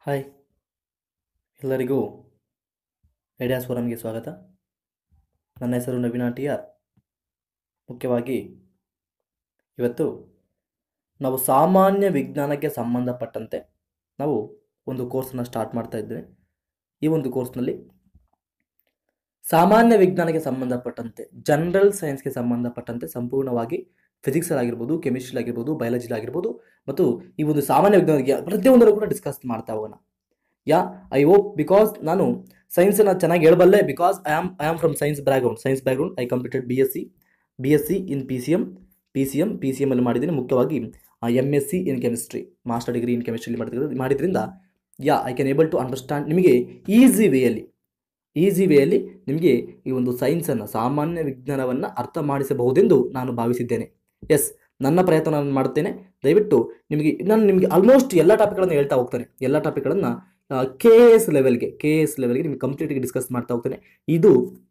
Hi ಎಲ್ಲರಿಗೂ ideas ಫೋರಮ್ಗೆ ಸ್ವಾಗತ ನನ್ನ ಹೆಸರು ನವೀನ ಟಿ ಆರ್ ಮುಖ್ಯವಾಗಿ ಇವತ್ತು ನಾವು ಸಾಮಾನ್ಯ ವಿಜ್ಞಾನಕ್ಕೆ ಸಂಬಂಧಪಟ್ಟಂತೆ ನಾವು ಒಂದು ಕೋರ್ಸನ್ನು ಸ್ಟಾರ್ಟ್ ಮಾಡ್ತಾ ಇದ್ದೇವೆ ಈ ಒಂದು ಕೋರ್ಸ್ನಲ್ಲಿ ಸಾಮಾನ್ಯ ವಿಜ್ಞಾನಕ್ಕೆ ಸಂಬಂಧಪಟ್ಟಂತೆ ಜನರಲ್ ಸೈನ್ಸ್ಗೆ ಸಂಬಂಧಪಟ್ಟಂತೆ ಸಂಪೂರ್ಣವಾಗಿ ಫಿಸಿಕ್ಸಲ್ಲಿ ಆಗಿರ್ಬೋದು ಕೆಮಿಸ್ಟ್ರಿ ಆಗಿರ್ಬೋದು ಬಯಾಲಜಿಲಿ ಆಗಿರ್ಬೋದು ಮತ್ತು ಈ ಒಂದು ಸಾಮಾನ್ಯ ವಿಜ್ಞಾನಕ್ಕೆ ಪ್ರತಿಯೊಂದನ್ನು ಕೂಡ ಡಿಸ್ಕಸ್ ಮಾಡ್ತಾ ಹೋಗೋಣ ಯಾ ಐ ಹೋಪ್ ಬಿಕಾಸ್ ನಾನು ಸೈನ್ಸನ್ನು ಚೆನ್ನಾಗಿ ಹೇಳಬಲ್ಲೆ because I am I am from science background science background I completed B S C B S C in P C M P C M P C M ಅಲ್ಲಿ ಮಾಡಿದ್ದೀನಿ ಮುಖ್ಯವಾಗಿ M S C in chemistry master degree in ಕೆಮಿಸ್ಟ್ರಿಲಿ ಮಾಡಿದ್ರಿಂದ ಮಾಡಿದ್ರಿಂದ yeah I can able to understand ನಿಮಗೆ easy ವೇಯಲ್ಲಿ easy ವೇಯಲ್ಲಿ ನಿಮಗೆ ಈ ಒಂದು ಸೈನ್ಸನ್ನು ಸಾಮಾನ್ಯ ವಿಜ್ಞಾನವನ್ನು ಅರ್ಥ ಮಾಡಿಸಬಹುದೆಂದು ನಾನು ಭಾವಿಸಿದ್ದೇನೆ ಎಸ್ ನನ್ನ ಪ್ರಯತ್ನ ನಾನು ಮಾಡುತ್ತೇನೆ ದಯವಿಟ್ಟು ನಿಮಗೆ ನಾನು ನಿಮಗೆ ಆಲ್ಮೋಸ್ಟ್ ಎಲ್ಲ ಟಾಪಿಕ್ಗಳನ್ನು ಹೇಳ್ತಾ ಹೋಗ್ತೇನೆ ಎಲ್ಲ ಟಾಪಿಕ್ಗಳನ್ನು ಕೆ ಎಸ್ ಲೆವೆಲ್ಗೆ ಕೆ ಎಸ್ ಲೆವೆಲ್ಗೆ ನಿಮಗೆ ಕಂಪ್ಲೀಟಾಗಿ ಡಿಸ್ಕಸ್ ಮಾಡ್ತಾ ಹೋಗ್ತೇನೆ ಇದು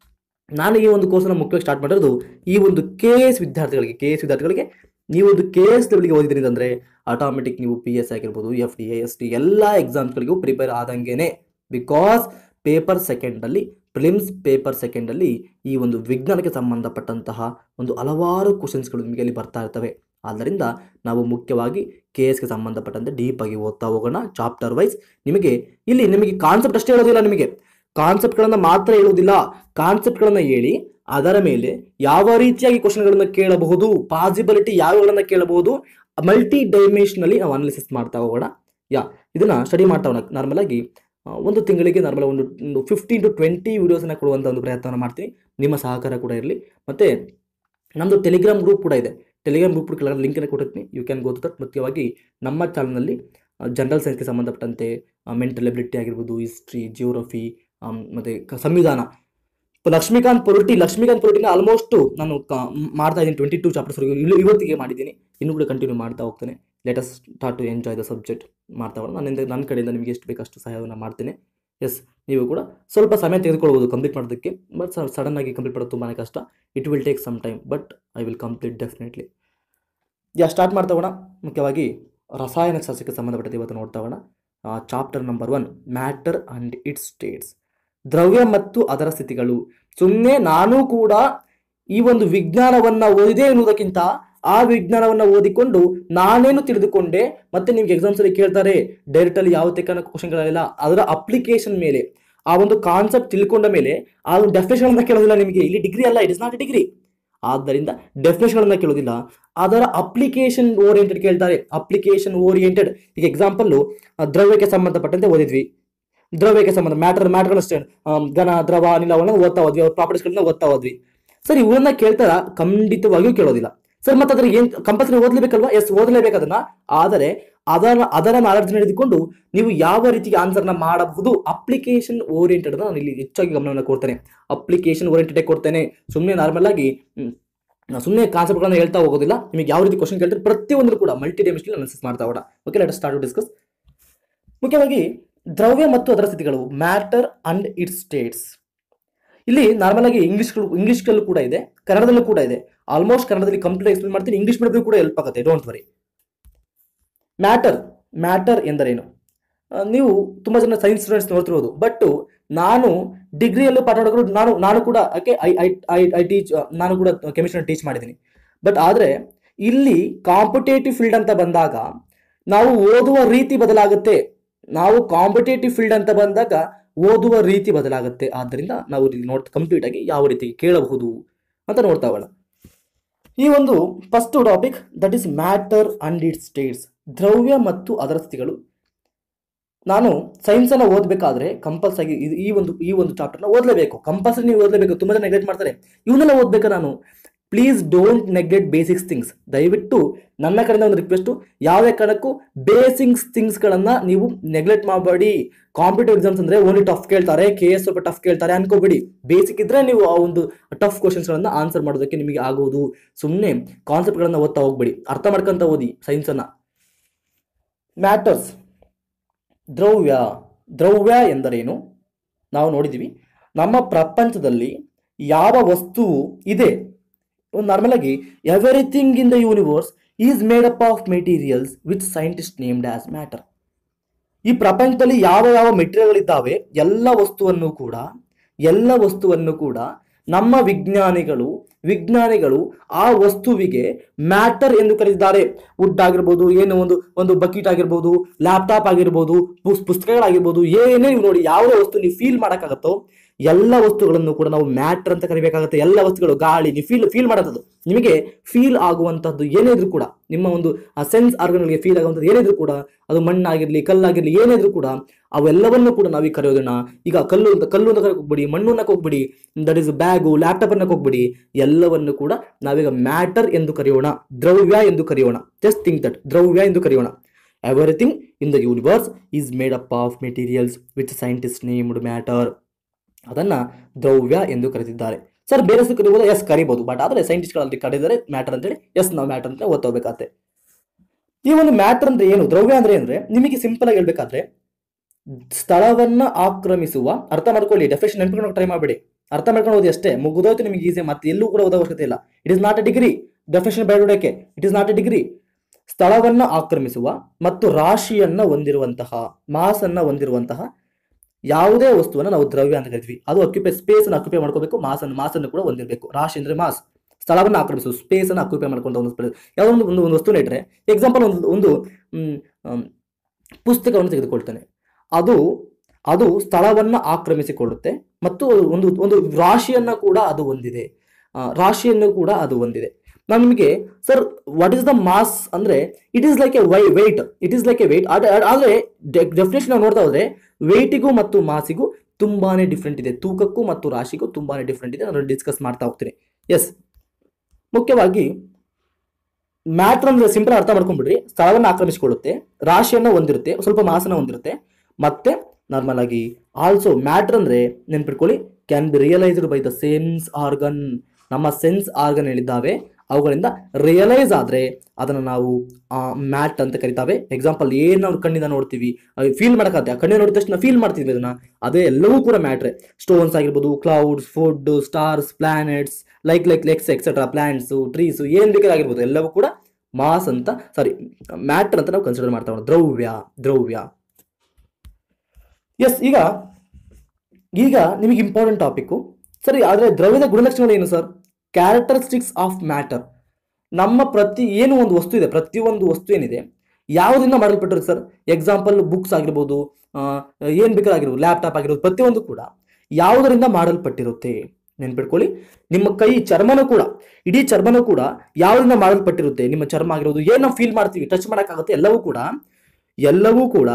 ನಾನು ಈ ಒಂದು ಕೋರ್ಸನ್ನು ಮುಖ್ಯವಾಗಿ ಸ್ಟಾರ್ಟ್ ಮಾಡಿರೋದು ಈ ಒಂದು ಕೆ ಎಸ್ ವಿದ್ಯಾರ್ಥಿಗಳಿಗೆ ಕೆ ಎಸ್ ವಿದ್ಯಾರ್ಥಿಗಳಿಗೆ ನೀವು ಒಂದು ಕೆ ಎಸ್ ಲೆವೆಲ್ಗೆ ಓದಿದ್ರಿಂದ ಅಂದರೆ ಆಟೋಮೆಟಿಕ್ ನೀವು ಪಿ ಎಸ್ ಆಗಿರ್ಬೋದು ಎಫ್ ಡಿ ಎಸ್ ಟಿ ಎಲ್ಲ ಎಕ್ಸಾಮ್ಸ್ಗಳಿಗೂ ಪ್ರಿಪೇರ್ ಆದಂಗೆ ಬಿಕಾಸ್ ಪೇಪರ್ ಸೆಕೆಂಡಲ್ಲಿ ಪ್ರಿಲಿಮ್ಸ್ ಪೇಪರ್ ಸೆಕೆಂಡಲ್ಲಿ ಈ ಒಂದು ವಿಜ್ಞಾನಕ್ಕೆ ಸಂಬಂಧಪಟ್ಟಂತಹ ಒಂದು ಹಲವಾರು ಕ್ವಶನ್ಸ್ಗಳು ನಿಮಗೆ ಅಲ್ಲಿ ಬರ್ತಾ ಇರ್ತವೆ ಆದ್ದರಿಂದ ನಾವು ಮುಖ್ಯವಾಗಿ ಕೆ ಎಸ್ಗೆ ಸಂಬಂಧಪಟ್ಟಂತೆ ಡೀಪಾಗಿ ಓದ್ತಾ ಹೋಗೋಣ ಚಾಪ್ಟರ್ ವೈಸ್ ನಿಮಗೆ ಇಲ್ಲಿ ನಿಮಗೆ ಕಾನ್ಸೆಪ್ಟ್ ಅಷ್ಟೇ ಹೇಳೋದಿಲ್ಲ ನಿಮಗೆ ಕಾನ್ಸೆಪ್ಟ್ಗಳನ್ನು ಮಾತ್ರ ಹೇಳುವುದಿಲ್ಲ ಕಾನ್ಸೆಪ್ಟ್ಗಳನ್ನು ಹೇಳಿ ಅದರ ಮೇಲೆ ಯಾವ ರೀತಿಯಾಗಿ ಕ್ವಶನ್ಗಳನ್ನು ಕೇಳಬಹುದು ಪಾಸಿಬಿಲಿಟಿ ಯಾವ್ಯಾವುಗಳನ್ನು ಕೇಳಬಹುದು ಮಲ್ಟಿ ಡೈಮೆನ್ಷನಲ್ಲಿ ನಾವು ಅನಾಲಿಸಿಸ್ ಮಾಡ್ತಾ ಹೋಗೋಣ ಯಾ ಇದನ್ನು ಸ್ಟಡಿ ಮಾಡ್ತಾ ಹೋಗೋಣ ನಾರ್ಮಲ್ ಆಗಿ ಆ, ಒಂದು ತಿಂಗಳಿಗೆ ನಾರ್ಮಲ್ ಒಂದು ಒಂದು ಫಿಫ್ಟೀನ್ ಟು ಟ್ವೆಂಟಿ ವೀಡಿಯೋಸನ್ನು ಕೊಡುವಂಥ ಒಂದು ಪ್ರಯತ್ನವನ್ನು ಮಾಡ್ತೀನಿ ನಿಮ್ಮ ಸಹಕಾರ ಕೂಡ ಇರಲಿ ಮತ್ತು ನಮ್ಮದು ಟೆಲಿಗ್ರಾಮ್ ಗ್ರೂಪ್ ಕೂಡ ಇದೆ ಟೆಲಿಗ್ರಾಮ್ ಗ್ರೂಪ್ ಕೆಳಗಡೆ ಲಿಂಕನ್ನು ಕೊಟ್ಟಿರ್ತೀನಿ you can go to that ಮುಖ್ಯವಾಗಿ ನಮ್ಮ ಚಾನಲ್ನಲ್ಲಿ ಜನರಲ್ ಸೈನ್ಸ್ಗೆ ಸಂಬಂಧಪಟ್ಟಂತೆ ಮೆಂಟಲ್ ಎಬಿಲಿಟಿ ಆಗಿರ್ಬೋದು ಹಿಸ್ಟ್ರಿ ಜಿಯೋಗ್ರಫಿ ಮತ್ತು ಕ- ಸಂವಿಧಾನ ಲಕ್ಷ್ಮೀಕಾಂತ್ ಪೊಲಿಟಿ ಲಕ್ಷ್ಮೀಕಾಂತ್ ಪೊಲಿಟಿನ ಆಲ್ಮೋಸ್ಟ್ ನಾನು ಕ- ಮಾಡ್ತಾ ಇದ್ದೀನಿ ಟ್ವೆಂಟಿ ಟೂ ಚಾಪ್ಟರ್ಸ್ವರೆಗೂ ಇಲ್ಲಿ ಇವತ್ತಿಗೆ ಮಾಡಿದ್ದೀನಿ ಇನ್ನೂ ಕೂಡ ಕಂಟಿನ್ಯೂ ಮಾಡ್ತಾ ಹೋಗ್ತೇನೆ let's start to enjoy the subject ಮಾಡ್ತಾ ಹೋಗೋಣ ನನ್ನಿಂದ ನನ್ನ ಕಡೆಯಿಂದ ನಿಮಗೆ ಎಷ್ಟು ಬೇಕಷ್ಟು ಸಹಾಯವನ್ನು ಮಾಡ್ತೇನೆ ಎಸ್ ನೀವು ಕೂಡ ಸ್ವಲ್ಪ ಸಮಯ ತೆಗೆದುಕೊಳ್ಬೋದು ಕಂಪ್ಲೀಟ್ ಮಾಡೋದಕ್ಕೆ ಬಟ್ ಸಡನ್ ಆಗಿ ಕಂಪ್ಲೀಟ್ ಮಾಡೋದು ತುಂಬಾ ಕಷ್ಟ it will take some time but I will complete definitely yeah start ಮಾಡ್ತಾ ಹೋಗೋಣ ಮುಖ್ಯವಾಗಿ ರಸಾಯನ ಶಾಸ್ತ್ರಕ್ಕೆ ಸಂಬಂಧಪಟ್ಟಂತೆ ಇವತ್ತು ನೋಡ್ತಾ ಹೋಗೋಣ chapter number one matter and its states ದ್ರವ್ಯ ಮತ್ತು ಅದರ ಸ್ಥಿತಿಗಳು ಸುಮ್ಮನೆ ನಾನು ಕೂಡ ಈ ಒಂದು ವಿಜ್ಞಾನವನ್ನು ಓದಿದೆ ಎನ್ನುವುದಕ್ಕಿಂತ ಆ ವಿಜ್ಞಾನವನ್ನು ಓದಿಕೊಂಡು ನಾನೇನು ತಿಳಿದುಕೊಂಡೆ ಮತ್ತೆ ನಿಮ್ಗೆ ಎಕ್ಸಾಮ್ಸ್ ಅಲ್ಲಿ ಕೇಳ್ತಾರೆ ಡೈರೆಕ್ಟ್ ಅಲ್ಲಿ ಯಾವ ತೆಕ್ಕನ ಕ್ವಶನ್ಗಳಿಲ್ಲ ಅದರ ಅಪ್ಲಿಕೇಶನ್ ಮೇಲೆ ಆ ಒಂದು ಕಾನ್ಸೆಪ್ಟ್ ತಿಳ್ಕೊಂಡ ಮೇಲೆ ಆ ಒಂದು ಡೆಫಿನೇಷನ್ ಕೇಳೋದಿಲ್ಲ ನಿಮಗೆ ಇಲ್ಲಿ ಡಿಗ್ರಿ ಅಲ್ಲ ಇಟ್ ಇಸ್ ನಾಟ್ ಡಿಗ್ರಿ ಆದ್ದರಿಂದ ಡೆಫಿನೇಷನ್ಗಳನ್ನ ಕೇಳೋದಿಲ್ಲ ಅದರ ಅಪ್ಲಿಕೇಶನ್ ಓರಿಯೆಂಟೆಡ್ ಕೇಳ್ತಾರೆ ಅಪ್ಲಿಕೇಶನ್ ಓರಿಯೆಂಟೆಡ್ ಈಗ ಎಕ್ಸಾಂಪಲ್ಲು ದ್ರವ್ಯಕ್ಕೆ ಸಂಬಂಧಪಟ್ಟಂತೆ ಓದಿದ್ವಿ ದ್ರವ್ಯಕ್ಕೆ ಸಂಬಂಧ ಮ್ಯಾಟರ್ ಮ್ಯಾಟರ್ ಅಷ್ಟೇ ಆಮ್, ಘನ ದ್ರವ ಅನಿಲವನ್ನು ಓದ್ತಾ ಹೋದ್ವಿ ಅವ್ರ ಪ್ರಾಪರ್ಟೀಸ್ಗಳನ್ನ ಓದ್ತಾ ಹೋದ್ವಿ ಸರ್ ಇವನ್ನ ಕೇಳ್ತಾರ ಖಂಡಿತವಾಗಿಯೂ ಕೇಳೋದಿಲ್ಲ ಸರ್ ಮತ್ತೆ ಅದ್ರ ಏನ್ ಕಂಪಲ್ಸರಿ ಓದ್ಲೇಬೇಕಲ್ವಾ ಎಸ್ ಓದಲೇಬೇಕು ಅದನ್ನ ಆದರೆ ಅದರ ಅದರ ನಾಲೆಡ್ಜ್ ಹಿಡಿದುಕೊಂಡು ನೀವು ಯಾವ ರೀತಿಗೆ ಆನ್ಸರ್ನ ಮಾಡಬಹುದು ಅಪ್ಲಿಕೇಶನ್ ಓರಿಯೆಂಟೆಡ್ ನಾನು ಇಲ್ಲಿ ಹೆಚ್ಚಾಗಿ ಗಮನವನ್ನು ಕೊಡ್ತೇನೆ ಅಪ್ಲಿಕೇಶನ್ ಓರಿಯೆಂಟೆಡ್ ಕೊಡ್ತೇನೆ ಸುಮ್ಮನೆ ನಾರ್ಮಲ್ ಆಗಿ ಸುಮ್ಮನೆ ಕಾನ್ಸೆಪ್ಟ್ಗಳನ್ನ ಹೇಳ್ತಾ ಹೋಗೋದಿಲ್ಲ ನಿಮಗೆ ಯಾವ ರೀತಿ ಕ್ವಶನ್ ಕೇಳ್ತಾರೆ ಪ್ರತಿಯೊಂದು ಕೂಡ ಮಲ್ಟಿ ಡೈಮೆನ್ಷನ್ ಅನಾಲಿಸಿಸ್ ಮಾಡ್ತಾ ಹೋಗೋಣ ಓಕೆ ಲೆಟ್ ಸ್ಟಾರ್ಟ್ ಡಿಸ್ಕಸ್ ಮುಖ್ಯವಾಗಿ ದ್ರವ್ಯ ಮತ್ತು ಅದರ ಸ್ಥಿತಿಗಳು ಮ್ಯಾಟರ್ ಅಂಡ್ ಇಟ್ಸ್ ಸ್ಟೇಟ್ಸ್ ಇಲ್ಲಿ ನಾರ್ಮಲ್ ಆಗಿ ಇಂಗ್ಲಿಷ್ಗಳು ಇಂಗ್ಲಿಷ್ಗಳಲ್ಲೂ ಕೂಡ ಇದೆ ಕನ್ನಡದಲ್ಲೂ ಕೂಡ ಇದೆ ಆಲ್ಮೋಸ್ಟ್ ಕನ್ನಡದಲ್ಲಿ ಕಂಪ್ಲೀಟ್ ಎಕ್ಸ್ಪ್ಲೇನ್ ಮಾಡ್ತೀನಿ ಇಂಗ್ಲಿಷ್ ಮೀಡಿಯಂ ಕೂಡ ಹೆಲ್ಪ್ ಆಗುತ್ತೆ ಡೋಂಟ್ ವರಿ ಮ್ಯಾಟರ್ ಮ್ಯಾಟರ್ ಎಂದರೇನು ಆ, ನೀವು ತುಂಬ ಜನ ಸೈನ್ಸ್ ಸ್ಟೂಡೆಂಟ್ಸ್ ನೋಡ್ತಿರೋದು ಬಟ್ ನಾನು ಡಿಗ್ರಿಯಲ್ಲೂ ಪಾಠ ಮಾಡೋದು ನಾನು ನಾನು ಕೂಡ okay I I I I teach ನಾನು ಕೂಡ ಕೆಮಿಸ್ಟ್ರಿ ಟೀಚ್ ಮಾಡಿದ್ದೀನಿ ಬಟ್ ಆದರೆ ಇಲ್ಲಿ ಕಾಂಪಿಟೇಟಿವ್ ಫೀಲ್ಡ್ ಅಂತ ಬಂದಾಗ ನಾವು ಓದುವ ರೀತಿ ಬದಲಾಗುತ್ತೆ ನಾವು ಕಾಂಪಿಟೇಟಿವ್ ಫೀಲ್ಡ್ ಅಂತ ಬಂದಾಗ ಓದುವ ರೀತಿ ಬದಲಾಗುತ್ತೆ ಆದ್ದರಿಂದ ನಾವು ಇಲ್ಲಿ ನೋಡ್ ಕಂಪ್ಲೀಟ್ ಆಗಿ ಯಾವ ರೀತಿ ಕೇಳಬಹುದು ಅಂತ ನೋಡ್ತಾ ಹೋಗೋಣ ಈ ಒಂದು first topic that is matter and its states ದ್ರವ್ಯ ಮತ್ತು ಅದರ ಸ್ಥಿತಿಗಳು ನಾನು ಸೈನ್ಸನ್ನು ಓದಬೇಕಾದ್ರೆ ಕಂಪಲ್ಸರಿ ಇದು ಈ ಒಂದು ಈ ಒಂದು ಚಾಪ್ಟರ್ನ ಓದಲೇಬೇಕು ಕಂಪಲ್ಸರಿ ನೀವು ಓದಲೇಬೇಕು ತುಂಬ ಜನ ನೆಗ್ಲೆಕ್ಟ್ ಮಾಡ್ತಾರೆ ಇವನ್ನೆಲ್ಲ ಓದಬೇಕಾ ನಾನು please don't neglect basics things ದಯವಿಟ್ಟು ನನ್ನ ಕಡೆಯಿಂದ ಒಂದು ರಿಕ್ವೆಸ್ಟು ಯಾವುದೇ ಕಾರಣಕ್ಕೂ ಬೇಸಿಕ್ಸ್ ಥಿಂಗ್ಸ್ಗಳನ್ನು ನೀವು ನೆಗ್ಲೆಕ್ಟ್ ಮಾಡಬೇಡಿ ಕಾಂಪಿಟೇಟಿವ್ ಎಕ್ಸಾಮ್ಸ್ ಅಂದರೆ ಓನ್ಲಿ ಟಫ್ ಕೇಳ್ತಾರೆ ಕೆ ಎಸ್ ಸ್ವಲ್ಪ ಟಫ್ ಕೇಳ್ತಾರೆ ಅನ್ಕೋಬೇಡಿ ಬೇಸಿಕ್ ಇದ್ರೆ ನೀವು ಆ ಒಂದು ಟಫ್ ಕ್ವಶನ್ಸ್ಗಳನ್ನು ಆನ್ಸರ್ ಮಾಡೋದಕ್ಕೆ ನಿಮಗೆ ಆಗೋದು ಸುಮ್ಮನೆ ಕಾನ್ಸೆಪ್ಟ್ಗಳನ್ನು ಓದ್ತಾ ಹೋಗ್ಬೇಡಿ ಅರ್ಥ ಮಾಡ್ಕೊಂತ ಓದಿ ಸೈನ್ಸನ್ನು ಮ್ಯಾಟರ್ಸ್ ದ್ರವ್ಯ ದ್ರವ್ಯ ಎಂದರೇನು ನಾವು ನೋಡಿದ್ದೀವಿ ನಮ್ಮ ಪ್ರಪಂಚದಲ್ಲಿ ಯಾವ ವಸ್ತುವು ಇದೆ ಒಂದು ನಾರ್ಮಲ್ ಆಗಿ everything in the universe is made up of materials which scientist named as matter ಈ ಪ್ರಪಂಚದಲ್ಲಿ ಯಾವ ಯಾವ ಮೆಟೀರಿಯಲ್ಗಳಿದ್ದಾವೆ ಎಲ್ಲ ವಸ್ತುವನ್ನು ಕೂಡ ಎಲ್ಲ ವಸ್ತುವನ್ನು ಕೂಡ ನಮ್ಮ ವಿಜ್ಞಾನಿಗಳು ವಿಜ್ಞಾನಿಗಳು ಆ ವಸ್ತುವಿಗೆ ಮ್ಯಾಟರ್ ಎಂದು ಕರೆದಿದ್ದಾರೆ ವುಡ್ ಆಗಿರ್ಬೋದು ಏನು ಒಂದು ಒಂದು ಬಕೆಟ್ ಆಗಿರ್ಬೋದು ಲ್ಯಾಪ್ಟಾಪ್ ಆಗಿರ್ಬೋದು ಪುಸ್- ಪುಸ್ತಕಗಳಾಗಿರ್ಬೋದು ಏನೇ ನೀವು ನೋಡಿ ಯಾವುದೇ ವಸ್ತು ನೀವು ಫೀಲ್ ಮಾಡೋಕ್ಕಾಗತ್ತೋ ಎಲ್ಲ ವಸ್ತುಗಳನ್ನು ಕೂಡ ನಾವು ಮ್ಯಾಟರ್ ಅಂತ ಕರಿಬೇಕಾಗುತ್ತೆ ಎಲ್ಲ ವಸ್ತುಗಳು ಗಾಳಿ ನೀವು ಫೀಲ್ ಫೀಲ್ ಮಾಡೋದು ನಿಮಗೆ ಫೀಲ್ ಆಗುವಂಥದ್ದು ಏನೇ ಇದ್ರೂ ಕೂಡ ನಿಮ್ಮ ಒಂದು ಆ ಸೆನ್ಸ್ ಆರ್ಗನ್ಗಳಿಗೆ ಫೀಲ್ ಆಗುವಂಥದ್ದು ಏನಿದ್ರು ಕೂಡ ಅದು ಮಣ್ಣಾಗಿರ್ಲಿ ಕಲ್ಲಾಗಿರ್ಲಿ ಏನಿದ್ರು ಕೂಡ ಅವೆಲ್ಲವನ್ನು ಕೂಡ ನಾವೀಗ ಕರೆಯೋದನ್ನ ಈಗ ಕಲ್ಲು ಅಂತ ಕಲ್ಲು ಅಂತ ಕರೆಯೋಕೆ ಹೋಗ್ಬಿಡಿ ಮಣ್ಣು ಅನ್ನಕ್ಕೆ ಹೋಗ್ಬಿಡಿ ದಟ್ ಇಸ್ ಬ್ಯಾಗು ಲ್ಯಾಪ್ಟಾಪ್ ಅನ್ನಕ್ಕೆ ಹೋಗ್ಬಿಡಿ ಎಲ್ಲವನ್ನು ಕೂಡ ನಾವೀಗ ಮ್ಯಾಟರ್ ಎಂದು ಕರೆಯೋಣ ದ್ರವ್ಯ ಎಂದು ಕರೆಯೋಣ ಜಸ್ಟ್ ಥಿಂಕ್ ದಟ್ ದ್ರವ್ಯ ಎಂದು ಕರೆಯೋಣ everything in the universe is made up of materials which scientist named matter ಅದನ್ನ ದ್ರವ್ಯ ಎಂದು ಕರೆದಿದ್ದಾರೆ ಸರ್ ಬೇರೆ ಹೆಸರು ಕರಿಬೋದು ಎಸ್ ಕರಿಬೋದು ಬಟ್ ಆದರೆ ಸೈಂಟಿಸ್ಟ್ಗಳಲ್ಲಿ ಕರೆದಿದ್ದಾರೆ ಮ್ಯಾಟರ್ ಅಂತೇಳಿ ಎಸ್ ನಾವು ಮ್ಯಾಟರ್ ಅಂತ ಓದ್ಕೋಬೇಕಾಗತ್ತೆ ಈ ಒಂದು ಮ್ಯಾಟರ್ ಅಂದ್ರೆ ಏನು ದ್ರವ್ಯ ಅಂದ್ರೆ ಅಂದ್ರೆ ನಿಮಗೆ ಸಿಂಪಲ್ ಆಗಿ ಹೇಳ್ಬೇಕಾದ್ರೆ ಸ್ಥಳವನ್ನ ಆಕ್ರಮಿಸುವ ಅರ್ಥ ಮಾಡ್ಕೊಳ್ಳಿ ಡೆಫಿನೇಷನ್ ನೆನ್ಪಿಕೊಂಡು ಟ್ರೈ ಮಾಡಬೇಡಿ ಅರ್ಥ ಮಾಡ್ಕೊಂಡು ಓದಿ ಅಷ್ಟೇ ಮುಗಿದೋಯ್ತು ನಿಮಗೆ ಈಸಿ ಮತ್ತೆ ಎಲ್ಲೂ ಕೂಡ ಓದೋ ಅವಶ್ಯಕತೆ ಇಲ್ಲ it is not a degree definition ಬೇಡಕ್ಕೆ it is not a degree ಸ್ಥಳವನ್ನ ಆಕ್ರಮಿಸುವ ಮತ್ತು ರಾಶಿಯನ್ನ ಹೊಂದಿರುವಂತಹ ಮಾಸ್ ಅನ್ನ ಹೊಂದಿರುವಂತಹ ಯಾವುದೇ ವಸ್ತುವನ್ನ ನಾವು ದ್ರವ್ಯ ಅಂತ ಕರಿತೀವಿ ಅದು ಅಕ್ಯುಪೈ ಸ್ಪೇಸ್ ಅನ್ನು ಅಕ್ಯುಪೈ ಮಾಡ್ಕೋಬೇಕು ಮಾಸ್ ಅನ್ನು ಮಾಸ್ ಅನ್ನು ಕೂಡ ಹೊಂದಿರಬೇಕು ರಾಶಿ ಅಂದ್ರೆ ಮಾಸ್ ಸ್ಥಳವನ್ನು ಆಕ್ರಮಿಸು ಸ್ಪೇಸ್ ಅನ್ನು ಅಕ್ಯುಪೈ ಮಾಡ್ಕೊಂಡು ಒಂದು ಸ್ಪೇಸ್ ಯಾವುದೋ ಒಂದು ಒಂದು ಒಂದು ವಸ್ತುನ ಇಟ್ಟರೆ ಎಕ್ಸಾಂಪಲ್ ಒಂದು ಒಂದು ಮ್, ಆಮ್, ಪುಸ್ತಕವನ್ನು ತೆಗೆದುಕೊಳ್ತಾನೆ ಅದು ಅದು ಸ್ಥಳವನ್ನು ಆಕ್ರಮಿಸಿಕೊಳ್ಳುತ್ತೆ ಮತ್ತು ಒಂದು ಒಂದು ರಾಶಿಯನ್ನ ಕೂಡ ಅದು ಹೊಂದಿದೆ ಆ, ರಾಶಿಯನ್ನು ಕೂಡ ಅದು ಹೊಂದಿದೆ ನಾನು ನಿಮಗೆ sir what is the mass ಅಂದ್ರೆ it is like a why weight it is like a weight ಆದರೆ ಡೆಫಿನೇಷನ್ ನಾವು ನೋಡ್ತಾ ಹೋದ್ರೆ ವೆಯ್ಟಿಗೂ ಮತ್ತು ಮಾಸಿಗೂ ತುಂಬಾನೇ ಡಿಫ್ರೆಂಟ್ ಇದೆ ತೂಕಕ್ಕೂ ಮತ್ತು ರಾಶಿಗೂ ತುಂಬಾನೇ ಡಿಫ್ರೆಂಟ್ ಇದೆ ನಾನು ಡಿಸ್ಕಸ್ ಮಾಡ್ತಾ ಹೋಗ್ತೀನಿ ಎಸ್ ಮುಖ್ಯವಾಗಿ ಮ್ಯಾಟ್ರ್ ಅಂದ್ರೆ ಸಿಂಪಲ್ ಅರ್ಥ ಮಾಡ್ಕೊಂಡ್ಬಿಡ್ರಿ ಸ್ಥಳವನ್ನು ಆಕ್ರಮಿಸಿಕೊಳ್ಳುತ್ತೆ ರಾಶಿಯನ್ನು ಹೊಂದಿರುತ್ತೆ ಸ್ವಲ್ಪ ಮಾಸನ ಹೊಂದಿರುತ್ತೆ ಮತ್ತೆ ನಾರ್ಮಲ್ ಆಗಿ ಆಲ್ಸೋ ಮ್ಯಾಟ್ರ್ ಅಂದ್ರೆ ನೆನ್ಪಿಟ್ಕೊಳ್ಳಿ can be realised by the sense organ ನಮ್ಮ ಸೆನ್ಸ್ ಆರ್ಗನ್ ಹೇಳಿದ್ದಾವೆ ಅವುಗಳಿಂದ ರಿಯಲೈಸ್ ಆದ್ರೆ ಅದನ್ನು ನಾವು ಮ್ಯಾಟ್ ಅಂತ ಕರಿತಾವೆ ಎಕ್ಸಾಂಪಲ್ ಏನು ನಾವು ಕಣ್ಣಿಂದ ನೋಡ್ತೀವಿ ಫೀಲ್ ಮಾಡೋಕ್ಕಾಗುತ್ತೆ ಆ ಕಣ್ಣಿಂದ ನೋಡಿದ ತಕ್ಷಣ ಫೀಲ್ ಮಾಡ್ತೀವಿ ಅದನ್ನ ಅದೇ ಎಲ್ಲವೂ ಕೂಡ ಮ್ಯಾಟ್ರೆ ಸ್ಟೋನ್ಸ್ ಆಗಿರ್ಬೋದು clouds food stars planets like like lakes etcetera plants trees ಏನು ಬೇಕಾಗಿರ್ಬೋದು ಎಲ್ಲವೂ ಕೂಡ ಮಾಸ್ ಅಂತ ಸಾರಿ ಮ್ಯಾಟರ್ ಅಂತ ನಾವು ಕನ್ಸಿಡರ್ ಮಾಡ್ತಾ ಹೋಗೋಣ ದ್ರವ್ಯ ದ್ರವ್ಯ ಎಸ್ ಈಗ ಈಗ ನಿಮಗೆ ಇಂಪಾರ್ಟೆಂಟ್ ಟಾಪಿಕ್ಕು ಸರಿ ಆದರೆ ದ್ರವ್ಯದ ಗುಣಲಕ್ಷಣಗಳು ಏನು ಸರ್ ಕ್ಯಾರೆಕ್ಟರಿಸ್ಟಿಕ್ಸ್ ಆಫ್ ಮ್ಯಾಟರ್ ನಮ್ಮ ಪ್ರತಿ ಏನು ಒಂದು ವಸ್ತು ಇದೆ ಪ್ರತಿಯೊಂದು ವಸ್ತು ಏನಿದೆ ಯಾವುದರಿಂದ ಮಾಡಲ್ಪಟ್ಟಿರುತ್ತೆ ಸರ್ ಎಕ್ಸಾಂಪಲ್ ಬುಕ್ಸ್ ಆಗಿರ್ಬೋದು ಏನು ಬೇಕಾಗಿರ್ಬೋದು ಲ್ಯಾಪ್ಟಾಪ್ ಆಗಿರ್ಬೋದು ಪ್ರತಿಯೊಂದು ಕೂಡ ಯಾವುದರಿಂದ ಮಾಡಲ್ಪಟ್ಟಿರುತ್ತೆ ನೆನ್ಪಿಟ್ಕೊಳ್ಳಿ ನಿಮ್ಮ ಕೈ ಚರ್ಮನೂ ಕೂಡ ಇಡೀ ಚರ್ಮನೂ ಕೂಡ ಯಾವುದರಿಂದ ಮಾಡಲ್ಪಟ್ಟಿರುತ್ತೆ ನಿಮ್ಮ ಚರ್ಮ ಆಗಿರೋದು ಏನು ನಾವು ಫೀಲ್ ಮಾಡ್ತೀವಿ ಟಚ್ ಮಾಡೋಕ್ಕಾಗುತ್ತೆ ಎಲ್ಲವೂ ಕೂಡ ಎಲ್ಲವೂ ಕೂಡ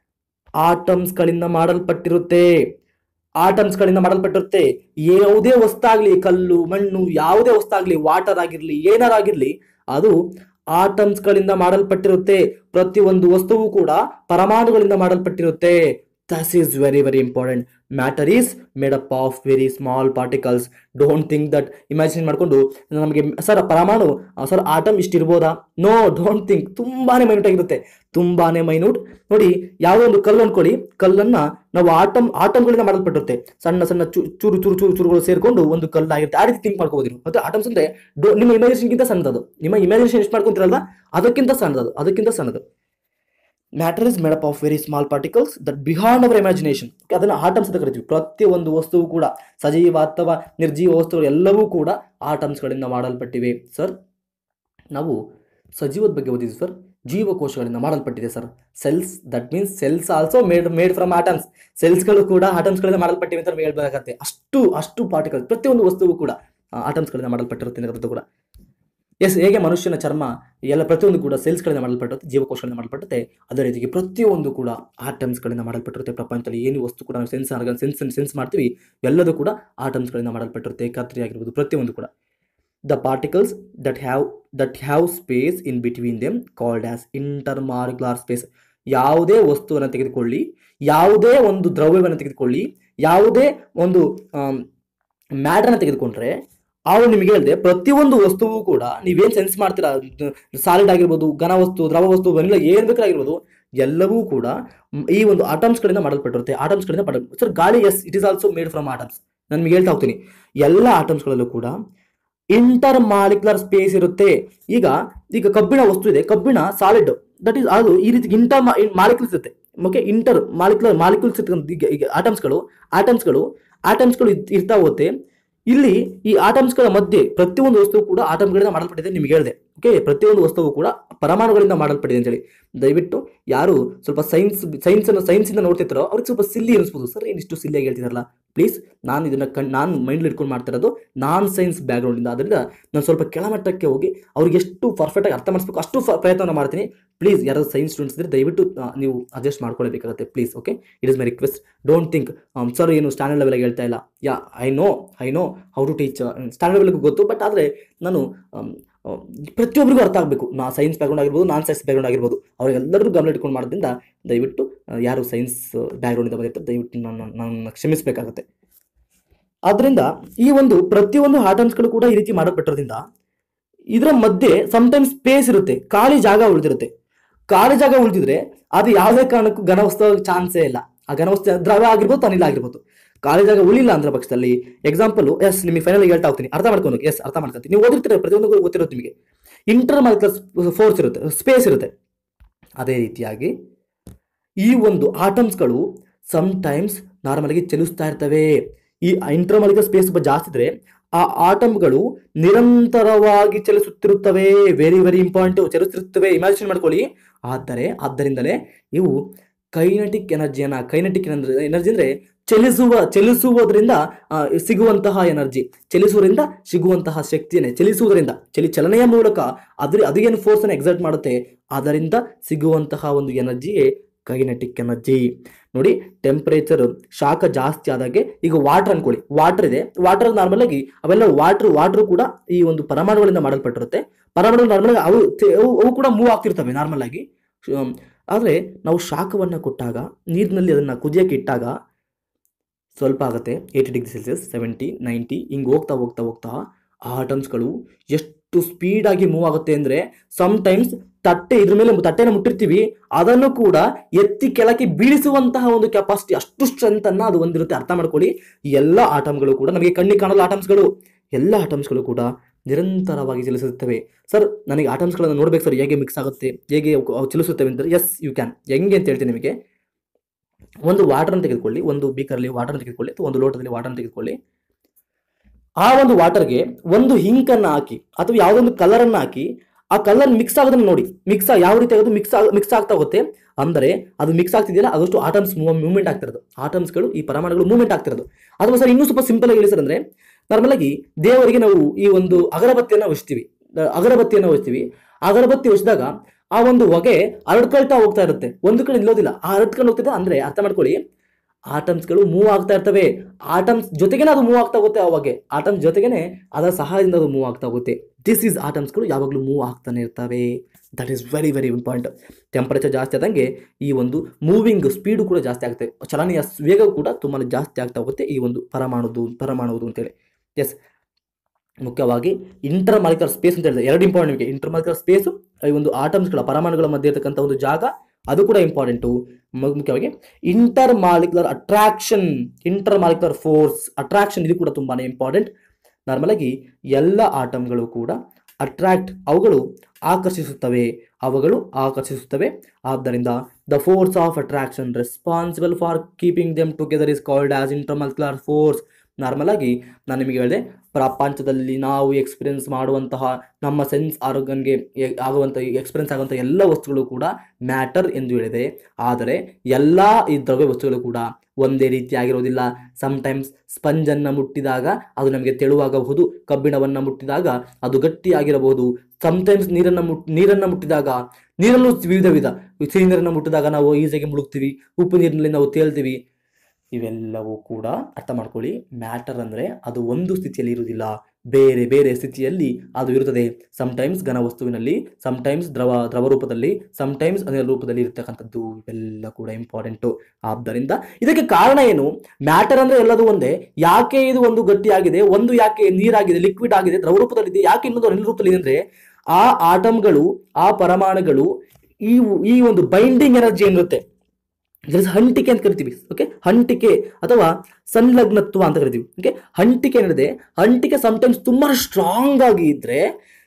ಆಟಮ್ಸ್ಗಳಿಂದ ಮಾಡಲ್ಪಟ್ಟಿರುತ್ತೆ ಆಟಮ್ಸ್ಗಳಿಂದ ಮಾಡಲ್ಪಟ್ಟಿರುತ್ತೆ ಯಾವುದೇ ವಸ್ತಾಗ್ಲಿ ಕಲ್ಲು ಮಣ್ಣು ಯಾವುದೇ ವಸ್ತಾಗ್ಲಿ ವಾಟರ್ ಆಗಿರ್ಲಿ ಏನಾರಾಗಿರ್ಲಿ ಅದು ಆಟಮ್ಸ್ಗಳಿಂದ ಮಾಡಲ್ಪಟ್ಟಿರುತ್ತೆ ಪ್ರತಿಯೊಂದು ವಸ್ತುವು ಕೂಡ ಪರಮಾಣುಗಳಿಂದ ಮಾಡಲ್ಪಟ್ಟಿರುತ್ತೆ thus is very very important matter is made up of very small particles don't think that imagine ಮಾಡಿಕೊಂಡು ನಮಗೆ ಸರ್ ಪರಮಾಣು ಸರ್ ಆಟಮ್ ಇಷ್ಟಿರ್ಬೋದಾ ನೋ ಡೋಂಟ್ ಥಿಂಕ್ ತುಂಬಾನೇ ಮೈನ್ಯೂಟ್ ಆಗಿರುತ್ತೆ ತುಂಬಾನೇ ಮೈನ್ಯೂಟ್ ನೋಡಿ ಯಾವುದೋ ಒಂದು ಕಲ್ಲು ಅನ್ಕೊಳ್ಳಿ ಕಲ್ಲನ್ನ ನಾವು ಆಟಮ್ ಆಟಮ್ಗಳಿಂದ ಮಾಡಲ್ಪಟ್ಟಿರುತ್ತೆ ಸಣ್ಣ ಸಣ್ಣ ಚೂ- ಚೂರು ಚೂರು ಚೂರು ಚೂರುಗಳು ಸೇರ್ಕೊಂಡು ಒಂದು ಕಲ್ಲಾಗಿರುತ್ತೆ ಆ ರೀತಿ ಥಿಂಕ್ ಮಾಡ್ಕೋಬೋದು ನೀವು. ಮತ್ತೆ ಆಟಮ್ಸ್ ಅಂದ್ರೆ ಡೋ- ನಿಮ್ಮ ಇಮ್ಯಾಜಿನೇಷನ್ಗಿಂತ ಸಣ್ಣದು ನಿಮ್ಮ ಇಮ್ಯಾಜಿನೇಷನ್ ಎಷ್ಟು ಮಾಡ್ಕೊಂತೀರಲ್ವಾ ಅದಕ್ಕಿಂತ ಸಣ್ಣದು ಅದಕ್ಕಿಂತ ಸಣ್ಣದು matter is made up of very small particles that beyond our imagination ಅದನ್ನು ಆಟಮ್ಸ್ ಅಂತ ಕರಿತೀವಿ ಪ್ರತಿಯೊಂದು ವಸ್ತುವು ಕೂಡ ಸಜೀವ ಅಥವಾ ನಿರ್ಜೀವ ವಸ್ತುಗಳು ಎಲ್ಲವೂ ಕೂಡ ಆಟಮ್ಸ್ಗಳಿಂದ ಮಾಡಲ್ಪಟ್ಟಿವೆ ಸರ್ ನಾವು ಸಜೀವದ ಬಗ್ಗೆ ಓದಿದ್ವಿ ಸರ್ ಜೀವಕೋಶಗಳಿಂದ ಮಾಡಲ್ಪಟ್ಟಿದೆ sir cells that means cells also made made from atoms ಸೆಲ್ಸ್ಗಳು ಕೂಡ ಆಟಮ್ಸ್ಗಳಿಂದ ಮಾಡಲ್ಪಟ್ಟಿವೆ ಅಂತ ನಮಗೆ ಹೇಳ್ಬೇಕಾಗತ್ತೆ ಅಷ್ಟು ಅಷ್ಟು ಪಾರ್ಟಿಕಲ್ ಪ್ರತಿಯೊಂದು ವಸ್ತುವು ಕೂಡ ಆಟಮ್ಸ್ಗಳಿಂದ ಮಾಡಲ್ಪಟ್ಟಿರುತ್ತೆ ಅನ್ನೋದು ಕೂಡ ಎಸ್ ಹೇಗೆ ಮನುಷ್ಯನ ಚರ್ಮ ಎಲ್ಲ ಪ್ರತಿಯೊಂದು ಕೂಡ ಸೆಲ್ಸ್ಗಳಿಂದ ಮಾಡಲ್ಪಟ್ಟಿರುತ್ತೆ ಜೀವಕೋಶಗಳಿಂದ ಮಾಡಲ್ಪಟ್ಟಿರುತ್ತೆ ಅದೇ ರೀತಿಗೆ ಪ್ರತಿಯೊಂದು ಕೂಡ ಆಟಮ್ಸ್ಗಳಿಂದ ಮಾಡಲ್ಪಟ್ಟಿರುತ್ತೆ ಪ್ರಪಂಚದಲ್ಲಿ ಏನು ವಸ್ತು ಕೂಡ ನಾವು ಸೆನ್ಸ್ ಆರ್ಗನ್ ಸೆನ್ಸ್ ಸೆನ್ಸ್ ಮಾಡ್ತೀವಿ ಎಲ್ಲದೂ ಕೂಡ ಆಟಮ್ಸ್ಗಳಿಂದ ಮಾಡಲ್ಪಟ್ಟಿರುತ್ತೆ ಕತ್ರಿ ಆಗಿರ್ಬೋದು ಪ್ರತಿಯೊಂದು ಕೂಡ the particles that have that have space in between them called as intermolecular space ಯಾವುದೇ ವಸ್ತುವನ್ನು ತೆಗೆದುಕೊಳ್ಳಿ ಯಾವುದೇ ಒಂದು ದ್ರವ್ಯವನ್ನು ತೆಗೆದುಕೊಳ್ಳಿ ಯಾವುದೇ ಒಂದು ಮ್ಯಾಟರ್ನ ತೆಗೆದುಕೊಂಡ್ರೆ ಅವ್ರು ನಿಮಗೆ ಹೇಳಿದೆ ಪ್ರತಿಯೊಂದು ವಸ್ತುವು ಕೂಡ ನೀವೇನು ಸೆನ್ಸ್ ಮಾಡ್ತೀರಾ ಸಾಲಿಡ್ ಆಗಿರ್ಬೋದು ಘನ ವಸ್ತು ದ್ರವ ವಸ್ತು ವೆನಿಲ ಏನು ಬೇಕಾಗಿರ್ಬೋದು ಎಲ್ಲವೂ ಕೂಡ ಮ್, ಈ ಒಂದು ಆಟಮ್ಸ್ಗಳಿಂದ ಮಾಡಲ್ಪಟ್ಟಿರುತ್ತೆ ಆಟಮ್ಸ್ಗಳಿಂದ ಮಾಡಲ್ ಸರ್ ಗಾಳಿ yes it is also made from atoms ನಾನು ನಿಮಗೆ ಹೇಳ್ತಾ ಹೋಗ್ತೀನಿ ಎಲ್ಲ ಆಟಮ್ಸ್ಗಳಲ್ಲೂ ಕೂಡ ಇಂಟರ್ ಮಾಲಿಕ್ಯುಲರ್ ಸ್ಪೇಸ್ ಇರುತ್ತೆ ಈಗ ಈಗ ಕಬ್ಬಿಣ ವಸ್ತು ಇದೆ ಕಬ್ಬಿಣ ಸಾಲಿಡ್ ದಟ್ ಈಸ್ ಅದು ಈ ರೀತಿ ಇಂಟರ್ ಮಾಲಿಕ್ಯುಲ್ಸ್ ಇರುತ್ತೆ ಓಕೆ ಇಂಟರ್ ಮಾಲಿಕ್ಯುಲರ್ ಮಾಲಿಕ್ಯೂಲ್ಸ್ ಈಗ ಈಗ ಆಟಮ್ಸ್ಗಳು ಆಟಮ್ಸ್ಗಳು ಆಟಮ್ಸ್ಗಳು ಇರ್ತಾ ಹೋಗುತ್ತೆ ಇಲ್ಲಿ ಈ ಆಟಮ್ಸ್ಗಳ ಮಧ್ಯೆ ಪ್ರತಿಯೊಂದು ವಸ್ತುವು ಕೂಡ ಆಟಮ್ಗಳಿಂದ ಮಾಡಲ್ಪಟ್ಟಿದೆ ನಿಮ್ಗೆ ಹೇಳಿದೆ ಓಕೆ ಪ್ರತಿಯೊಂದು ವಸ್ತುವು ಕೂಡ ಪರಮಾಣುಗಳಿಂದ ಮಾಡಲ್ಪಟ್ಟಿದೆ ಅಂತೇಳಿ ದಯವಿಟ್ಟು ಯಾರು ಸ್ವಲ್ಪ ಸೈನ್ಸ್ ಸೈನ್ಸ್ ಅನ್ನು ಸೈನ್ಸಿಂದ ನೋಡ್ತಿರ್ತಾರೋ ಅವ್ರಿಗೆ ಸ್ವಲ್ಪ ಸಿಲ್ಲಿ ಅನಿಸ್ಬೋದು ಸರ್ ಏನಿಷ್ಟು ಸಿಲ್ಲಿಯಾಗಿ ಹೇಳ್ತಿದಾರಲ್ಲ ಪ್ಲೀಸ್ ನಾನು ಇದನ್ನ ಕಣ್ ನಾನು ಮೈಂಡ್ ಇಟ್ಕೊಂಡು ಮಾಡ್ತಾ ಇರೋದು ನಾನ್ ಸೈನ್ಸ್ ಬ್ಯಾಕ್ಗ್ರೌಂಡಿಂದ ಅದರಿಂದ ನಾನು ಸ್ವಲ್ಪ ಕೆಳಮಟ್ಟಕ್ಕೆ ಹೋಗಿ ಅವ್ರಿಗೆ ಎಷ್ಟು ಪರ್ಫೆಕ್ಟಾಗಿ ಅರ್ಥ ಮಾಡಿಸ್ಬೇಕು ಅಷ್ಟು ಫ- ಪ್ರಯತ್ನ ಮಾಡ್ತೀನಿ ಪ್ಲೀಸ್ ಯಾರಾದ್ರು ಸೈನ್ಸ್ ಸ್ಟೂಡೆಂಟ್ಸ್ ಇದ್ರೆ ದಯವಿಟ್ಟು ಆ, ನೀವು ಅಡ್ಜಸ್ಟ್ ಮಾಡ್ಕೊಳ್ಬೇಕಾಗುತ್ತೆ please okay it is my request don't think sir ಏನು ಸ್ಟ್ಯಾಂಡರ್ಡ್ ಲೆವೆಲ್ಗೆ ಹೇಳ್ತಾ ಇಲ್ಲ yeah I know I know how to teach standard ಲೆವೆಲ್ಗೂ ಗೊತ್ತು ಬಟ್ ಆದರೆ ನಾನು ಆಮ್, ಆ, ಪ್ರತಿಯೊಬ್ಬರಿಗೂ ಅರ್ಥ ಆಗಬೇಕು ನಾ ಸೈನ್ಸ್ ಬ್ಯಾಕ್ಗ್ರೌಂಡ್ ಆಗಿರ್ಬೋದು ನಾನ್ ಸೈನ್ಸ್ ಬ್ಯಾಕ್ಗ್ರೌಂಡ್ ಆಗಿರ್ಬೋದು ಅವರೆಲ್ಲರಿಗೂ ಗಮನ ಇಟ್ಕೊಂಡು ಮಾಡೋದ್ರಿಂದ ದಯವಿಟ್ಟು ಆ, ಯಾರು ಸೈನ್ಸ್ ಬ್ಯಾಕ್ಗ್ರೌಂಡಿಂದ ಬಂದಿರ್ತಾರೆ ದಯವಿಟ್ಟು ನನ್ನ ನನ್ನ ಕ್ಷಮಿಸಬೇಕಾಗುತ್ತೆ ಆದ್ದರಿಂದ ಈ ಒಂದು ಪ್ರತಿಯೊಂದು ಆಟಮ್ಸ್ಗಳು ಕೂಡ ಈ ರೀತಿ ಮಾಡಲ್ಪಟ್ಟಿರೋದ್ರಿಂದ ಇದರ ಮಧ್ಯೆ ಸಮಟೈಮ್ಸ್ ಸ್ಪೇಸ್ ಇರುತ್ತೆ ಖಾಲಿ ಜಾಗ ಉಳಿದಿರುತ್ತೆ ಖಾಲಿ ಜಾಗ ಉಳಿದಿದ್ರೆ ಅದು ಯಾವುದೇ ಕಾರಣಕ್ಕೂ ಘನವಸ್ತು ಚಾನ್ಸೇ ಇಲ್ಲ ಆ ಘನವಸ್ತು ದ್ರವ ಆಗಿರ್ಬೋದು ಅನಿಲ ಆಗಿರ್ಬೋದು ಖಾಲಿ ಜಾಗ ಉಳಿಲ್ಲ ಅಂದ್ರೆ ಪಕ್ಷದಲ್ಲಿ ಎಕ್ಸಾಂಪಲ್ ಎಸ್ ನಿಮಗೆ ಫೈನಲ್ ಹೇಳ್ತಾ ಹೋಗ್ತೀನಿ ಅರ್ಥ ಮಾಡ್ಕೊಂಡು ಎಸ್ ಅರ್ಥ ಮಾಡ್ಕೊತೀನಿ ನೀವು ಓದಿರ್ತೀರ ಪ್ರತಿಯೊಂದು ಗೊತ್ತಿರುತ್ತೆ ನಿಮಗೆ ಇಂಟರ್ ಮಾಲಿಕ್ಯುಲರ್ ಫೋರ್ಸ್ ಇರುತ್ತೆ ಸ್ಪೇಸ್ ಇರುತ್ತೆ ಅದೇ ರೀತಿಯಾಗಿ ಈ ಒಂದು ಆಟಮ್ಸ್ಗಳು ಟೈಮ್ಸ್ ನಾರ್ಮಲಾಗಿ ಚಲಿಸ್ತಾ ಇರ್ತವೆ ಈ ಇಂಟರ್ಮಾಲಿಕಲ್ ಸ್ಪೇಸ್ ಸ್ವಲ್ಪ ಜಾಸ್ತಿ ಇದ್ರೆ ಆ ಆಟಮ್ಗಳು ನಿರಂತರವಾಗಿ ಚಲಿಸುತ್ತಿರುತ್ತವೆ ವೆರಿ ವೆರಿ ಇಂಪಾರ್ಟೆಂಟ್ ಚಲಿಸುತ್ತಿರುತ್ತವೆ ಇಮ್ಯಾಜಿನ್ ಮಾಡ್ಕೊಳ್ಳಿ ಆದರೆ ಆದ್ದರಿಂದಲೇ ಇವು ಕೈನೆಟಿಕ್ ಎನರ್ಜಿಯನ್ನ ಕೈನೆಟಿಕ್ ಎನರ್ಜಿ ಅಂದ್ರೆ ಚಲಿಸುವ ಚಲಿಸುವುದರಿಂದ ಆ, ಸಿಗುವಂತಹ ಎನರ್ಜಿ ಚಲಿಸುವುದರಿಂದ ಸಿಗುವಂತಹ ಶಕ್ತಿಯನ್ನೇ ಚಲಿಸುವುದರಿಂದ ಚಲಿ ಚಲನೆಯ ಮೂಲಕ ಅದ್ರ ಅದು ಏನು ಫೋರ್ಸ್ ಅನ್ನು ಎಕ್ಸರ್ಟ್ ಮಾಡುತ್ತೆ ಅದರಿಂದ ಸಿಗುವಂತಹ ಒಂದು ಎನರ್ಜಿಯೇ ಕೈನೆಟಿಕ್ ಎನರ್ಜಿ ನೋಡಿ ಟೆಂಪರೇಚರ್ ಶಾಖ ಜಾಸ್ತಿ ಆದಾಗೆ ಈಗ ವಾಟರ್ ಅನ್ಕೊಳ್ಳಿ ವಾಟರ್ ಇದೆ ವಾಟರ್ ನಾರ್ಮಲ್ ಆಗಿ ಅವೆಲ್ಲ ವಾಟರ್ ವಾಟರ್ ಕೂಡ ಈ ಒಂದು ಪರಮಾಣುಗಳಿಂದ ಮಾಡಲ್ಪಟ್ಟಿರುತ್ತೆ ಪರಮಾಣು ನಾರ್ಮಲ್ ಆಗಿ ಅವು ತೆ- ಅವು ಅವು ಕೂಡ ಮೂವ್ ಆಗ್ತಿರ್ತವೆ ನಾರ್ಮಲ್ ಆಗಿ ಹ್ಮ್, ಆದ್ರೆ ನಾವು ಶಾಖವನ್ನು ಕೊಟ್ಟಾಗ ನೀರಿನಲ್ಲಿ ಅದನ್ನ ಕುದಿಯಕ್ಕೆ ಇಟ್ಟಾಗ ಸ್ವಲ್ಪ ಆಗುತ್ತೆ eighty degree Celsius seventy ninety ಹಿಂಗೆ ಹೋಗ್ತಾ ಹೋಗ್ತಾ ಹೋಗ್ತಾ ಆ ಆಟಮ್ಸ್ಗಳು ಎಷ್ಟು ಸ್ಪೀಡಾಗಿ ಮೂವ್ ಆಗುತ್ತೆ ಅಂದರೆ ಟೈಮ್ಸ್ ತಟ್ಟೆ ಇದ್ರ ಮೇಲೆ ತಟ್ಟೆನ ಮುಟ್ಟಿರ್ತೀವಿ ಅದನ್ನು ಕೂಡ ಎತ್ತಿ ಕೆಳಕ್ಕೆ ಬೀಳಿಸುವಂತಹ ಒಂದು ಕೆಪಾಸಿಟಿ ಅಷ್ಟು ಸ್ಟ್ರೆಂತ್ ಅನ್ನ ಅದು ಹೊಂದಿರುತ್ತೆ ಅರ್ಥ ಮಾಡ್ಕೊಳ್ಳಿ ಈ ಎಲ್ಲ ಆಟಮ್ಗಳು ಕೂಡ ನಮಗೆ ಕಣ್ಣಿಗೆ ಕಾಣಲ್ಲ ಆಟಮ್ಸ್ಗಳು ಎಲ್ಲ ಆಟಮ್ಸ್ಗಳು ಕೂಡ ನಿರಂತರವಾಗಿ ಚಲಿಸುತ್ತವೆ ಸರ್ ನನಗೆ ಆಟಮ್ಸ್ಗಳನ್ನು ನೋಡ್ಬೇಕು ಸರ್ ಹೇಗೆ ಮಿಕ್ಸ್ ಆಗುತ್ತೆ ಹೇಗೆ ಅವು ಅವು ಚಲಿಸುತ್ತವೆ ಅಂದರೆ ಎಸ್ ಯು ಕ್ಯಾನ್ ಹೆಂಗೆ ಅಂತ ಹೇಳ್ತೀನಿ ನಿಮಗೆ ಒಂದು ವಾಟರ್ನ ತೆಗೆದುಕೊಳ್ಳಿ ಒಂದು ಬೀಕರಲ್ಲಿ ವಾಟರ್ನ ತೆಗೆದುಕೊಳ್ಳಿ ಅಥವಾ ಒಂದು ಲೋಟದಲ್ಲಿ ವಾಟರ್ನ ತೆಗೆದುಕೊಳ್ಳಿ ಆ ಒಂದು ವಾಟರ್ಗೆ ಒಂದು ಹಿಂಕನ್ನು ಹಾಕಿ ಅಥವಾ ಯಾವುದೊಂದು ಕಲರನ್ನು ಹಾಕಿ ಆ ಕಲರ್ ಮಿಕ್ಸ್ ಆಗೋದನ್ನ ನೋಡಿ ಮಿಕ್ಸ್ ಯಾವ ರೀತಿ ಆಗೋದು ಮಿಕ್ಸ್ ಮಿಕ್ಸ್ ಆಗ್ತಾ ಹೋಗುತ್ತೆ ಅಂದರೆ ಅದು ಮಿಕ್ಸ್ ಆಗ್ತಿದೆಯಲ್ಲ ಅದಷ್ಟು ಆಟಮ್ಸ್ ಮೂವ್ಮೆಂಟ್ ಆಗ್ತಿರೋದು ಆಟಮ್ಸ್ಗಳು ಈ ಪರಮಾಣುಗಳು ಮೂವ್ಮೆಂಟ್ ಆಗ್ತಿರೋದು ಅಥವಾ ಸರ್ ಇನ್ನೂ ಸ್ವಲ್ಪ ಸಿಂಪಲ್ ಆಗಿ ಹೇಳಿ ಸರ್ ಅಂದ್ರೆ ನಾರ್ಮಲ್ ಆಗಿ ದೇವರಿಗೆ ನಾವು ಈ ಒಂದು ಅಗರಬತ್ತಿಯನ್ನು ಹಚ್ತೀವಿ ಅಹ್, ಅಗರಬತ್ತಿಯನ್ನು ಹಚ್ತೀವಿ ಅಗರಬತ್ತಿ ಹಚ್ಚಿದಾಗ ಆ ಒಂದು ಹೊಗೆ ಹರಡ್ಕೊಳ್ತಾ ಹೋಗ್ತಾ ಇರುತ್ತೆ ಒಂದು ಕಡೆ ನಿಲ್ಲೋದಿಲ್ಲ ಆ ಹರಡ್ಕೊಂಡು ಹೋಗ್ತಿದೆ ಅಂದ್ರೆ ಅರ್ಥ ಮಾಡ್ಕೊಳ್ಳಿ ಆಟಮ್ಸ್ಗಳು ಮೂವ್ ಆಗ್ತಾ ಇರ್ತವೆ ಆಟಮ್ಸ್ ಜೊತೆಗೇನೆ ಅದು ಮೂವ್ ಆಗ್ತಾ ಹೋಗುತ್ತೆ ಅವಾಗೆ ಆಟಮ್ಸ್ ಜೊತೆಗೇನೆ ಅದರ ಸಹಾಯದಿಂದ ಅದು ಮೂವ್ ಆಗ್ತಾ ಹೋಗುತ್ತೆ ದಿಸ್ ಈಸ್ ಆಟಮ್ಸ್ಗಳು ಯಾವಾಗಲೂ ಮೂವ್ ಆಗ್ತಾನೆ ಇರ್ತವೆ that is very very important temperature ಜಾಸ್ತಿ ಆದಂಗೆ ಈ ಒಂದು ಮೂವಿಂಗ್ ಸ್ಪೀಡು ಕೂಡ ಜಾಸ್ತಿ ಆಗುತ್ತೆ ಚಲನೆಯ ವೇಗ ಕೂಡ ತುಂಬಾ ಜಾಸ್ತಿ ಆಗ್ತಾ ಹೋಗುತ್ತೆ ಈ ಒಂದು ಪರಮಾಣುದು ಪರಮಾಣುವುದು ಅಂತೇಳಿ ಎಸ್ ಮುಖ್ಯವಾಗಿ ಇಂಟರ್ ಮಾಲಿಕರ್ ಸ್ಪೇಸ್ ಅಂತ ಹೇಳಿದೆ ಎರಡು ಇಂಪಾರ್ಟೆಂಟ್ ನಿಮಗೆ ಇಂಟರ್ ಮಾಲಿಕರ್ ಸ್ಪೇಸು ಈ ಒಂದು ಆಟಮ್ಸ್ಗಳ ಪರಮಾಣುಗಳ ಮಧ್ಯೆ ಇರತಕ್ಕಂಥ ಒಂದು ಜಾಗ ಅದು ಕೂಡ ಇಂಪಾರ್ಟೆಂಟು ಮುಖ್ಯವಾಗಿ intermolecular attraction intermolecular force attraction ಇದು ಕೂಡ ತುಂಬಾನೇ ಇಂಪಾರ್ಟೆಂಟ್ ನಾರ್ಮಲ್ ಆಗಿ ಎಲ್ಲ ಆಟಮ್ಗಳು ಕೂಡ ಅಟ್ರಾಕ್ಟ್ ಅವುಗಳು ಆಕರ್ಷಿಸುತ್ತವೆ ಅವುಗಳು ಆಕರ್ಷಿಸುತ್ತವೆ ಆದ್ದರಿಂದ the force of attraction responsible for keeping them together is called as intermolecular force normal ಆಗಿ ನಾನು ನಿಮಗೆ ಹೇಳಿದೆ ಪ್ರಪಂಚದಲ್ಲಿ ನಾವು ಎಕ್ಸ್ಪೀರಿಯನ್ಸ್ ಮಾಡುವಂತಹ ನಮ್ಮ ಸೆನ್ಸ್ ಆರೋಗ್ಯನ್ಗೆ ಆಗುವಂಥ ಎಕ್ಸ್ಪೀರಿಯನ್ಸ್ ಆಗುವಂಥ ಎಲ್ಲ ವಸ್ತುಗಳು ಕೂಡ ಮ್ಯಾಟರ್ ಎಂದು ಹೇಳಿದೆ ಆದರೆ ಎಲ್ಲ ಈ ದ್ರವ್ಯ ವಸ್ತುಗಳು ಕೂಡ ಒಂದೇ ರೀತಿಯಾಗಿರೋದಿಲ್ಲ ಟೈಮ್ಸ್ ಸ್ಪಂಜನ್ನು ಮುಟ್ಟಿದಾಗ ಅದು ನಮಗೆ ತೆಳುವಾಗಬಹುದು ಕಬ್ಬಿಣವನ್ನು ಮುಟ್ಟಿದಾಗ ಅದು ಗಟ್ಟಿಯಾಗಿರಬಹುದು ಟೈಮ್ಸ್ ನೀರನ್ನು ಮುಟ್ ನೀರನ್ನು ಮುಟ್ಟಿದಾಗ ನೀರಲ್ಲೂ ವಿವಿಧ ವಿಧ ಸಿಹಿ ನೀರನ್ನು ಮುಟ್ಟಿದಾಗ ನಾವು ಈಸಿಯಾಗಿ ಮುಳುಗ್ತೀವಿ ಉಪ್ಪು ನೀರಿನಲ್ಲಿ ನಾವು ತೇಲ್ತೀವಿ ಇವೆಲ್ಲವೂ ಕೂಡ ಅರ್ಥ ಮಾಡ್ಕೊಳ್ಳಿ ಮ್ಯಾಟರ್ ಅಂದರೆ ಅದು ಒಂದು ಸ್ಥಿತಿಯಲ್ಲಿ ಇರುವುದಿಲ್ಲ ಬೇರೆ ಬೇರೆ ಸ್ಥಿತಿಯಲ್ಲಿ ಅದು ಇರುತ್ತದೆ ಟೈಮ್ಸ್ ಘನ ವಸ್ತುವಿನಲ್ಲಿ ಟೈಮ್ಸ್ ದ್ರವ ದ್ರವ ರೂಪದಲ್ಲಿ ಟೈಮ್ಸ್ ಅನಿಲ ರೂಪದಲ್ಲಿ ಇರತಕ್ಕಂಥದ್ದು ಇವೆಲ್ಲ ಕೂಡ ಇಂಪಾರ್ಟೆಂಟು ಆದ್ದರಿಂದ ಇದಕ್ಕೆ ಕಾರಣ ಏನು ಮ್ಯಾಟರ್ ಅಂದರೆ ಎಲ್ಲದು ಒಂದೇ ಯಾಕೆ ಇದು ಒಂದು ಗಟ್ಟಿಯಾಗಿದೆ ಒಂದು ಯಾಕೆ ನೀರಾಗಿದೆ ಲಿಕ್ವಿಡ್ ಆಗಿದೆ ದ್ರವ ರೂಪದಲ್ಲಿದೆ ಯಾಕೆ ಇನ್ನೊಂದು ಅನಿಲ ರೂಪದಲ್ಲಿ ಅಂದರೆ ಆ ಆಟಮ್ಗಳು ಆ ಪರಮಾಣುಗಳು ಈ ಈ ಒಂದು ಬೈಂಡಿಂಗ್ ಎನರ್ಜಿ ಏನಿರುತ್ತೆ There is ಹಂಟಿಕೆ ಅಂತ ಕರಿತೀವಿ ಓಕೆ ಹಂಟಿಕೆ ಅಥವಾ ಸಂಲಗ್ನತ್ವ ಅಂತ ಕರಿತೀವಿ ಓಕೆ ಹಂಟಿಕೆ ಏನಿದೆ ಹಂಟಿಕೆ ಸಮಟೈಮ್ಸ್ ತುಂಬಾ ಸ್ಟ್ರಾಂಗ್ ಆಗಿ ಇದ್ರೆ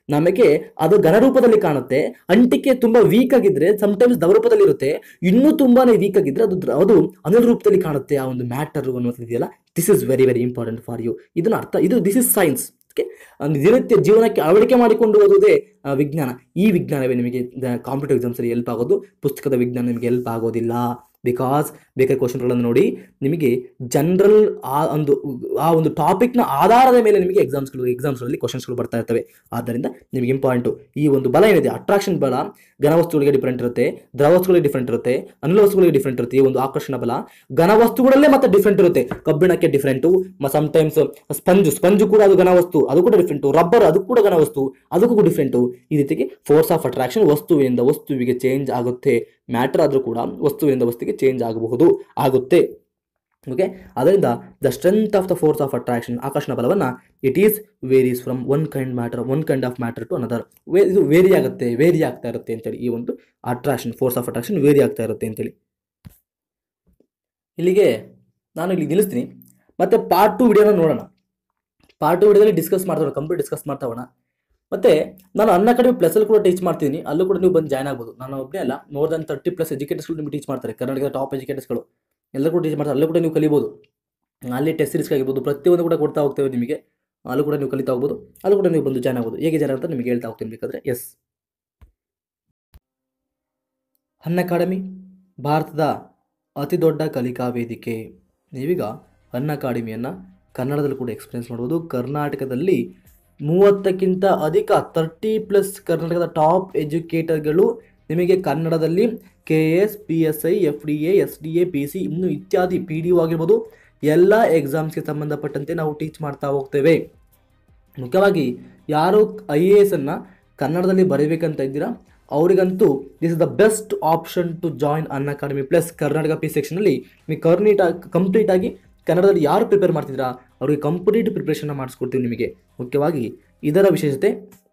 ನಮಗೆ ಅದು ಘನರೂಪದಲ್ಲಿ ಕಾಣುತ್ತೆ ಅಂಟಿಕೆ ತುಂಬಾ ವೀಕ್ ಆಗಿದ್ರೆ ಸಮಟೈಮ್ಸ್ ದವರೂಪದಲ್ಲಿ ಇರುತ್ತೆ ಇನ್ನೂ ತುಂಬಾನೇ ವೀಕ್ ಆಗಿದ್ರೆ ಅದು ದ್ರ- ಅದು ಅನಿಲ ರೂಪದಲ್ಲಿ ಕಾಣುತ್ತೆ ಆ ಒಂದು ಮ್ಯಾಟರ್ ಅನ್ನೋದು ಇದೆಯಲ್ಲ this is very very important for you ಇದನ್ನ ಅರ್ಥ ಇದು ದಿಸ್ ಇಸ್ ಸೈನ್ಸ್ ಓಕೆ ದಿನನಿತ್ಯ ಜೀವನಕ್ಕೆ ಅಳವಡಿಕೆ ಮಾಡಿಕೊಂಡು ಓದೋದೇ ಆ, ವಿಜ್ಞಾನ ಈ ವಿಜ್ಞಾನವೇ ನಿಮಗೆ ಕಾಂಪಿಟೇಟಿವ್ ಎಕ್ಸಾಮ್ಸಲ್ಲಿ ಹೆಲ್ಪ್ ಆಗೋದು ಪುಸ್ತಕದ ವಿಜ್ಞಾನ ನಿಮಗೆ ಹೆಲ್ಪ್ ಆಗೋದಿಲ್ಲ ಬಿಕಾಸ್ ಬೇಕಾದ ಕ್ವಶನ್ಗಳನ್ನು ನೋಡಿ ನಿಮಗೆ ಜನರಲ್ ಆ ಒಂದು ಆ ಒಂದು ಟಾಪಿಕ್ನ ಆಧಾರದ ಮೇಲೆ ನಿಮಗೆ ಎಕ್ಸಾಮ್ಸ್ಗಳು ಎಕ್ಸಾಮ್ಸ್ಗಳಲ್ಲಿ ಕ್ವಶನ್ಸ್ಗಳು ಬರ್ತಾ ಇರ್ತವೆ ಆದ್ದರಿಂದ ನಿಮಗೆ ಇಂಪಾರ್ಟೆಂಟು ಈ ಒಂದು ಬಲ ಏನಿದೆ ಅಟ್ರಾಕ್ಷನ್ ಬಲ ಘನವಸ್ತುಗಳಿಗೆ ಡಿಫ್ರೆಂಟ್ ಇರುತ್ತೆ ದ್ರವಸ್ತುಗಳಿಗೆ ಡಿಫ್ರೆಂಟ್ ಇರುತ್ತೆ ಅನಿಲ ವಸ್ತುಗಳಿಗೆ ಡಿಫ್ರೆಂಟ್ ಇರುತ್ತೆ ಈ ಒಂದು ಆಕರ್ಷಣ ಬಲ ಘನವಸ್ತುಗಳಲ್ಲೇ ಮತ್ತೆ ಡಿಫ್ರೆಂಟ್ ಇರುತ್ತೆ ಕಬ್ಬಿಣಕ್ಕೆ ಡಿಫ್ರೆಂಟು ಸಮ್ಟೈಮ್ಸ್ ಸ್ಪಂಜು ಸ್ಪಂಜು ಕೂಡ ಅದು ಘನವಸ್ತು ಅದು ಕೂಡ ಡಿಫ್ರೆಂಟು ರಬ್ಬರ್ ಅದು ಕೂಡ ಘನವಸ್ತು ಅದಕ್ಕೂ ಡಿಫ್ರೆಂಟು ಈ ರೀತಿಗೆ ಫೋರ್ಸ್ ಆಫ್ ಅಟ್ರಾಕ್ಷನ್ ವಸ್ತುವಿನಿಂದ ವಸ್ತುವಿಗೆ ಚೇಂಜ್ ಆಗುತ್ತೆ ಮ್ಯಾಟರ್ ಆದರೂ ಕೂಡ ವಸ್ತುವಿನಿಂದ ವಸ್ತುವಿಗೆ ಚೇಂಜ್ ಆಗಬಹುದು ಆಗುತ್ತೆ ಓಕೆ ಅದರಿಂದ the strength of the force of attraction ಆಕರ್ಷಣ ಬಲವನ್ನು it is varies from one kind matter one kind of matter to another way ಇದು ವೇರಿ ಆಗುತ್ತೆ ವೇರಿ ಆಗ್ತಾ ಇರುತ್ತೆ ಅಂತೇಳಿ ಈ ಒಂದು attraction force of attraction vary ಆಗ್ತಾ ಇರುತ್ತೆ ಅಂತೇಳಿ ಇಲ್ಲಿಗೆ ನಾನು ಇಲ್ಲಿ ನಿಲ್ಲಿಸ್ತೀನಿ ಮತ್ತೆ ಪಾರ್ಟ್ ಟು ವಿಡಿಯೋನ ನೋಡೋಣ ಪಾರ್ಟ್ ಟು ವಿಡಿಯೋದಲ್ಲಿ ಡಿಸ್ಕಸ್ ಮಾಡ್ತಾ ಕಂಪ್ಲೀಟ್ ಡಿಸ್ಕಸ್ ಮಾಡ್ತಾ ಹೋಗೋಣ ಮತ್ತೆ ನಾನು ಅನ್ನ ಕಡಿಮೆ ಪ್ಲಸಲ್ಲಿ ಕೂಡ ಟೀಚ್ ಮಾಡ್ತೀನಿ ಅಲ್ಲೂ ಕೂಡ ನೀವು ಬಂದು ಜಾಯ್ನ್ ಆಗ್ಬೋದು ನಾನು ಒಬ್ಬನೇ ಅಲ್ಲ ಮೋರ್ ದನ್ ತರ್ಟಿ ಪ್ಲಸ್ ಎಜುಕೇಟರ್ಸ್ಗಳು ನಿಮಗೆ ಟೀಚ್ ಮಾಡ್ತಾರೆ ಕರ್ನಾಟಕದ ಟಾಪ್ ಎಜುಕೇಟರ್ಸ್ಗಳು ಎಲ್ಲರೂ ಕೂಡ ಟೀಚ್ ಮಾಡ್ತಾರೆ ಅಲ್ಲೂ ಕೂಡ ನೀವು ಕಲಿಬೋದು ಅಲ್ಲಿ ಟೆಸ್ಟ್ ಸೀರೀಸ್ ಆಗಿರ್ಬೋದು ಪ್ರತಿಯೊಂದು ಕೂಡ ಕೊಡ್ತಾ ಹೋಗ್ತೇವೆ ನಿಮಗೆ ಅಲ್ಲೂ ಕೂಡ ನೀವು ಕಲಿತಾ ಹೋಗ್ಬೋದು ಅಲ್ಲೂ ಕೂಡ ನೀವು ಬಂದು ಜಾಯ್ನ್ ಆಗ್ಬೋದು ಹೇಗೆ ಜಾಯ್ನ್ ಅಂತ ನಿಮಗೆ ಹೇಳ್ತಾ ಹೋಗ್ತೀನಿ ಬೇಕಾದ್ರೆ ಎಸ್ ಅನ್ ಅಕಾಡೆಮಿ ಭಾರತದ ಅತಿ ದೊಡ್ಡ ಕಲಿಕಾ ವೇದಿಕೆ ನೀವೀಗ ಅನ್ ಅಕಾಡೆಮಿಯನ್ನು ಕನ್ನಡದಲ್ಲಿ ಕೂಡ ಎಕ್ಸ್ಪೀರಿಯನ್ಸ್ ಮಾಡ್ಬೋದು ಕರ್ನಾಟಕದಲ್ಲಿ ಮೂವತ್ತಕ್ಕಿಂತ ಅಧಿಕ ತರ್ಟಿ ಪ್ಲಸ್ ಕರ್ನಾಟಕದ ಟಾಪ್ ಎಜುಕೇಟರ್ಗಳು ನಿಮಗೆ ಕನ್ನಡದಲ್ಲಿ K S P S I F D A S D A P C ಇನ್ನು ಇತ್ಯಾದಿ ಪಿ ಡಿ ಒ ಆಗಿರ್ಬೋದು ಎಲ್ಲ ಎಕ್ಸಾಮ್ಸ್ಗೆ ಸಂಬಂಧಪಟ್ಟಂತೆ ನಾವು ಟೀಚ್ ಮಾಡ್ತಾ ಹೋಗ್ತೇವೆ ಮುಖ್ಯವಾಗಿ ಯಾರು ಐ ಎ ಎಸ್ ಅನ್ನು ಕನ್ನಡದಲ್ಲಿ ಬರೀಬೇಕಂತ ಇದ್ದೀರಾ ಅವರಿಗಂತೂ this is the best option to join Unacademy plus Karnataka P ಸೆಕ್ಷನಲ್ಲಿ ನಿಮಗೆ ಕರ್ನೀಟ ಕಂಪ್ಲೀಟ್ ಆಗಿ ಕನ್ನಡದಲ್ಲಿ ಯಾರು ಪ್ರಿಪೇರ್ ಮಾಡ್ತಿದ್ದೀರಾ ಅವ್ರಿಗೆ ಕಂಪ್ಲೀಟ್ ಪ್ರಿಪ್ರೇಷನ್ನ ಮಾಡಿಸ್ಕೊಡ್ತೀವಿ ನಿಮಗೆ ಮುಖ್ಯವಾಗಿ ಇದರ ವಿಶೇಷತೆ